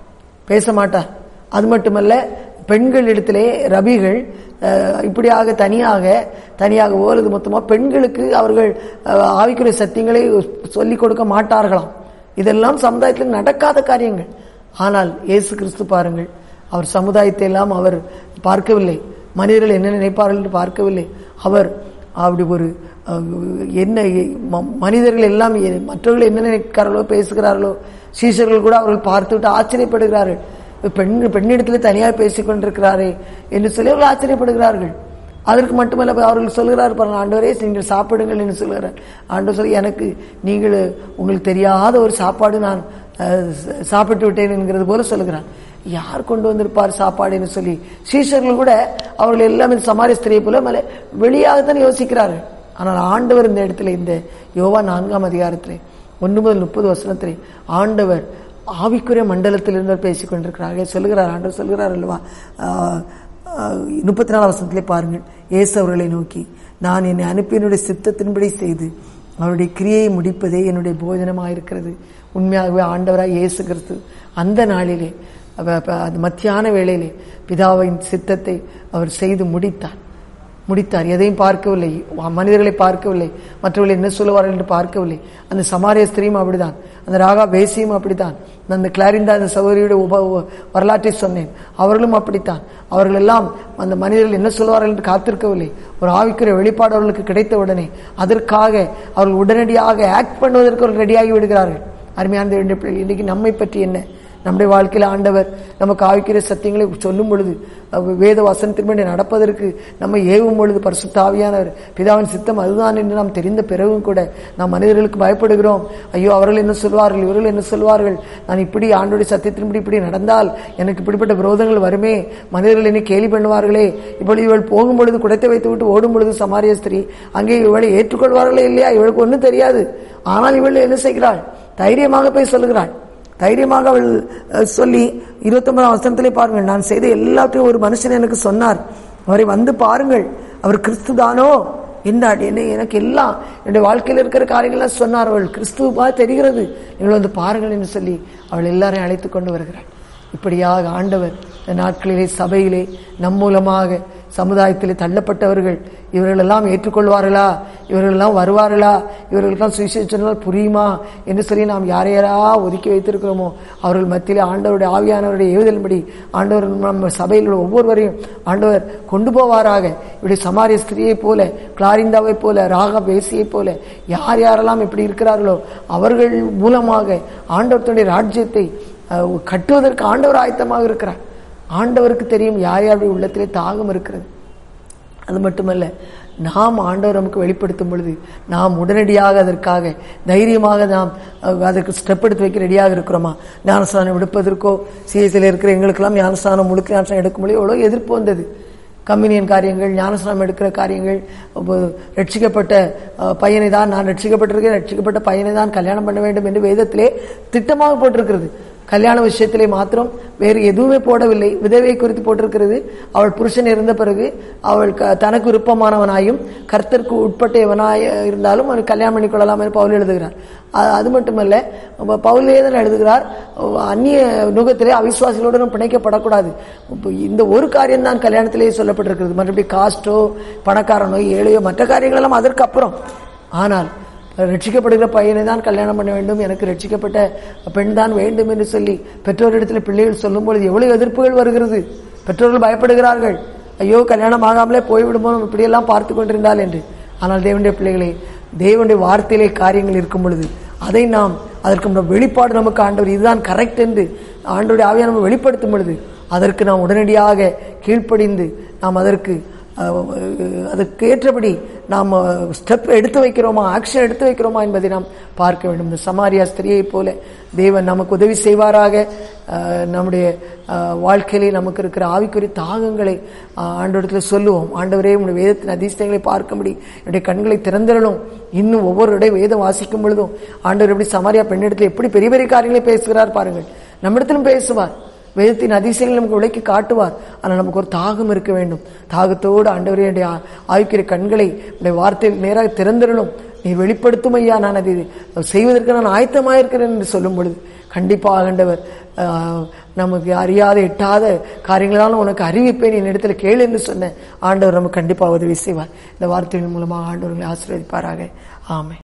S1: பேச மாட்டார் அது மட்டுமல்ல பெண்கள் இடத்திலே ரபிகள் அஹ், இப்படியாக தனியாக தனியாக ஓலது மொத்தமாக பெண்களுக்கு அவர்கள் அஹ், ஆவிக்குரிய சத்தியங்களை சொல்லிக் கொடுக்க மாட்டார்களாம் இதெல்லாம் சமுதாயத்தில் நடக்காத காரியங்கள் ஆனால் இயேசு கிறிஸ்து பாருங்கள் அவர் சமுதாயத்தை எல்லாம் அவர் பார்க்கவில்லை மனிதர்கள் என்ன நினைப்பார்கள் என்று பார்க்கவில்லை அவர் அப்படி ஒரு அஹ், என்ன ம- மனிதர்கள் எல்லாம் எ- மற்றவர்கள் என்ன நினைக்கிறார்களோ பேசுகிறார்களோ சீஷர்கள் கூட அவர்கள் பார்த்துவிட்டு ஆச்சரியப்படுகிறார்கள் பெண் பெண்ணிடத்தில் தனியாக பேசிக் கொண்டிருக்கிறாரே என்று சொல்லி அவர்கள் ஆச்சரியப்படுகிறார்கள் அதற்கு மட்டுமல்ல அவர்கள் சொல்கிறார் பாருங்க ஆண்டவரே நீங்கள் சாப்பிடுங்கள் என்று சொல்கிறார் ஆண்டவர் சொல்லி எனக்கு நீங்கள் உங்களுக்கு தெரியாத ஒரு சாப்பாடு நான் அஹ், ச- சாப்பிட்டு விட்டேன் என்கிறது போல சொல்லுகிறார் யார் கொண்டு வந்திருப்பார் சாப்பாடுன்னு சொல்லி சீஷர்கள் கூட அவர்கள் எல்லாம் இந்த சமாரிய ஸ்திரியை போல மேலே வெளியாகத்தான் யோசிக்கிறார்கள் ஆனால் ஆண்டவர் இந்த இடத்துல இந்த யோவா நான்காம் அதிகாரத்திலே ஒன்று முதல் முப்பது வசனத்திலே ஆண்டவர் ஆவிக்குரிய மண்டலத்தில் இருந்தவர் பேசிக் கொண்டிருக்கிறார்கள் சொல்லுகிறார் ஆண்டவர் சொல்கிறார் அல்லவா ஆஹ், ஆஹ், முப்பத்தி நாலாம் வசனத்திலே பாருங்கள் இயேசு அவர்களை நோக்கி நான் என்னை அனுப்பியனுடைய சித்தத்தின்படி செய்து அவருடைய கிரியையை முடிப்பதே என்னுடைய போஜனமாயிருக்கிறது உண்மையாகவே ஆண்டவராய் இயேசு கிறிஸ்து அந்த நாளிலே அவ- அப்ப அந்த மத்தியான வேளையிலே பிதாவின் சித்தத்தை அவர் செய்து முடித்தார் முடித்தார் எதையும் பார்க்கவில்லை மனிதர்களை பார்க்கவில்லை மற்றவர்கள் என்ன சொல்லுவார்கள் என்று பார்க்கவில்லை அந்த சமாரிய ஸ்திரீயும் அப்படிதான் அந்த ராகா பேசியும் அப்படித்தான் நான் அந்த கிளாரிந்தா அந்த சகோதரியுடைய உப உப- வரலாற்றை சொன்னேன் அவர்களும் அப்படித்தான் அவர்கள் எல்லாம் அந்த மனிதர்கள் என்ன சொல்வார்கள் என்று காத்திருக்கவில்லை ஒரு ஆவிக்குரிய வெளிப்பாடு அவர்களுக்கு கிடைத்த உடனே அதற்காக அவர்கள் உடனடியாக ஆக்ட் பண்ணுவதற்கு அவர்கள் ரெடியாகி விடுகிறார்கள் அருமையான தேவனுடைய பிள்ளைகள் இன்னைக்கு நம்மை பற்றி என்ன நம்முடைய வாழ்க்கையில் ஆண்டவர் நமக்கு ஆவிக்கிற சத்தியங்களை சொல்லும் பொழுது அஹ் வேத வசனத்தின்படி நடப்பதற்கு நம்ம ஏவும் பொழுது பரிசுத்த ஆவியானவர் பிதாவின் சித்தம் அதுதான் என்று நாம் தெரிந்த பிறகும் கூட நாம் மனிதர்களுக்கு பயப்படுகிறோம் ஐயோ அவர்கள் என்ன சொல்வார்கள் இவர்கள் என்ன சொல்வார்கள் நான் இப்படி ஆண்டோடைய சத்தியத்தின்படி இப்படி நடந்தால் எனக்கு இப்படிப்பட்ட விரோதங்கள் வருமே மனிதர்கள் என்னை கேலி பண்ணுவார்களே இப்பொழுது இவள் போகும் பொழுது குடைத்தை வைத்து விட்டு ஓடும் பொழுது சமாரிய ஸ்திரீ அங்கே இவளை ஏற்றுக்கொள்வார்களே இல்லையா இவளுக்கு ஒன்றும் தெரியாது ஆனால் இவள் என்ன செய்கிறாள் தைரியமாக போய் சொல்லுகிறாள் தைரியமாக அவள் அஹ், சொல்லி இருபத்தொன்பதாம் வசனத்திலே பாருங்கள் நான் செய்த எல்லாத்தையும் ஒரு மனுஷன் எனக்கு சொன்னார் அவரை வந்து பாருங்கள் அவர் கிறிஸ்து தானோ என்றாள் என்ன எனக்கு எல்லாம் என்னுடைய வாழ்க்கையில் இருக்கிற காரியங்கள்லாம் சொன்னார் அவள் கிறிஸ்துவா தெரிகிறது நீங்கள் வந்து பாருங்கள் என்று சொல்லி அவள் எல்லாரையும் அழைத்து கொண்டு வருகிறாள் இப்படியாக ஆண்டவர் இந்த நாட்களிலே சபையிலே நம் மூலமாக சமுதாயத்திலே தள்ளப்பட்டவர்கள் இவர்களெல்லாம் ஏற்றுக்கொள்வார்களா இவர்களெல்லாம் வருவார்களா இவர்களுக்கெல்லாம் சுவிசேஷம் சொன்னால் புரியுமா என்று சொல்லி நாம் யாரை யாரா ஒதுக்கி வைத்திருக்கிறோமோ அவர்கள் மத்தியிலே ஆண்டவருடைய ஆவியானவருடைய ஏவுதல்படி ஆண்டவர் நம்ம சபையில் உள்ள ஒவ்வொருவரையும் ஆண்டவர் கொண்டு போவாராக இப்படி சமாரிய ஸ்திரியைப் போல கிளாரிந்தாவைப் போல ராக பேசியைப் போல யார் யாரெல்லாம் இப்படி இருக்கிறார்களோ அவர்கள் மூலமாக ஆண்டவர்களுடைய ராஜ்யத்தை அஹ், கட்டுவதற்கு ஆண்டவர் ஆயத்தமாக இருக்கிறார் ஆண்டவருக்கு தெரியும் யார் யாருடைய உள்ளத்திலே தாகம் இருக்கிறது அது மட்டுமல்ல நாம் ஆண்டவர் நமக்கு வெளிப்படுத்தும் பொழுது நாம் உடனடியாக அதற்காக தைரியமாக நாம் அஹ், அதற்கு ஸ்டெப் எடுத்து வைக்க ரெடியாக இருக்கிறோமா ஞானஸ்தானம் எடுப்பதற்கோ சிஎஸ்சியில் இருக்கிற எங்களுக்கெல்லாம் ஞானஸ்தானம் முழுக்க ஞானஸ்தானம் எடுக்கும் பொழுது எவ்வளோ எதிர்ப்பு வந்தது கம்யூனியன் காரியங்கள் ஞானஸ்நானம் எடுக்கிற காரியங்கள் உப- ரட்சிக்கப்பட்ட அஹ், பையனை தான் நான் ரட்சிக்கப்பட்டிருக்கேன் ரட்சிக்கப்பட்ட பையனை தான் கல்யாணம் பண்ண வேண்டும் என்று வேதத்திலே திட்டமாக போட்டிருக்கிறது கல்யாண விஷயத்திலே மாத்திரம் வேறு எதுவுமே போடவில்லை விதவை குறித்து போட்டிருக்கிறது அவள் புருஷன் இருந்த பிறகு அவள் க- தனக்கு விருப்பமானவனாயும் கர்த்தருக்கு உட்பட்டவனாய் இருந்தாலும் அவன் கல்யாணம் பண்ணிக் கொள்ளலாம் என்று பவுல் எழுதுகிறார் அ- அது மட்டுமல்ல ப- பவுல் வேதனை எழுதுகிறார் அந்நிய நுகத்திலே அவிசுவாசிகளுடன் பிணைக்கப்படக்கூடாது இப்ப இந்த ஒரு காரியம் தான் கல்யாணத்திலேயே சொல்லப்பட்டிருக்கிறது மறுபடியும் காஸ்டோ பணக்காரனோ ஏழையோ மற்ற காரியங்கள் எல்லாம் அதற்கு அப்புறம் ஆனால் ரட்சிக்கப்படுகிற பையனை தான் கல்யாணம் பண்ண வேண்டும் எனக்கு ரட்சிக்கப்பட்ட பெண் தான் வேண்டும் என்று சொல்லி பெற்றோரிடத்தில் பிள்ளைகள் சொல்லும் பொழுது எவ்வளவு எதிர்ப்புகள் வருகிறது பெற்றோர்கள் பயப்படுகிறார்கள் ஐயோ கல்யாணம் ஆகாமலே போய்விடுமோ நம்ம இப்படியெல்லாம் பார்த்து கொண்டிருந்தால் என்று ஆனால் தேவனுடைய பிள்ளைகளே தேவனுடைய வார்த்தையிலே காரியங்கள் இருக்கும் பொழுது அதை நாம் அதற்கு நம்ம வெளிப்பாடு நமக்கு ஆண்டவர் இதுதான் கரெக்ட் என்று ஆண்டவருடைய ஆவியை நம்ம வெளிப்படுத்தும் பொழுது அதற்கு நாம் உடனடியாக கீழ்ப்படிந்து நாம் அதற்கு அஹ், அதுக்கு ஏற்றபடி நாம் ஸ்டெப் எடுத்து வைக்கிறோமா ஆக்ஷன் எடுத்து வைக்கிறோமா என்பதை நாம் பார்க்க வேண்டும் இந்த சமாரியா ஸ்திரியைப் போல தேவன் நமக்கு உதவி செய்வாராக அஹ், நம்முடைய அஹ், வாழ்க்கையிலே நமக்கு இருக்கிற ஆவிக்குரிய தாகங்களை அஹ், ஆண்டவரிடத்தில் சொல்லுவோம் ஆண்டவரே உங்களுடைய வேதத்தின் அதிர்ஷ்டங்களை பார்க்கும்படி என்னுடைய கண்களை திறந்திரணும் இன்னும் ஒவ்வொருடைய வேதம் வாசிக்கும் பொழுதும் ஆண்டவர் எப்படி சமாரியா பெண்ணிடத்தில் எப்படி பெரிய பெரிய காரியங்களை பேசுகிறார் பாருங்கள் நம்மிடத்திலும் பேசுவார் வேதத்தின் அதிசயங்கள் நமக்கு விளக்கி காட்டுவார் ஆனால் நமக்கு ஒரு தாகம் இருக்க வேண்டும் தாகத்தோடு ஆண்டவரே என்னுடைய ஆ- ஆவிக்குரிய கண்களை உடைய வார்த்தையில் நேராக திறந்திரணும் நீ வெளிப்படுத்தும் ஐயா நான் அதை செய்வதற்கு நான் ஆயத்தமாயிருக்கிறேன் என்று சொல்லும் பொழுது கண்டிப்பாக ஆண்டவர் ஆஹ், நமக்கு அறியாத எட்டாத காரியங்களாலும் உனக்கு அறிவிப்பேன் என் இடத்துல கேளு என்று சொன்ன ஆண்டவர் நமக்கு கண்டிப்பாக உதவி செய்வார் இந்த வார்த்தைகள் மூலமாக ஆண்டவர்களை ஆசீர்வதிப்பாராக ஆமென்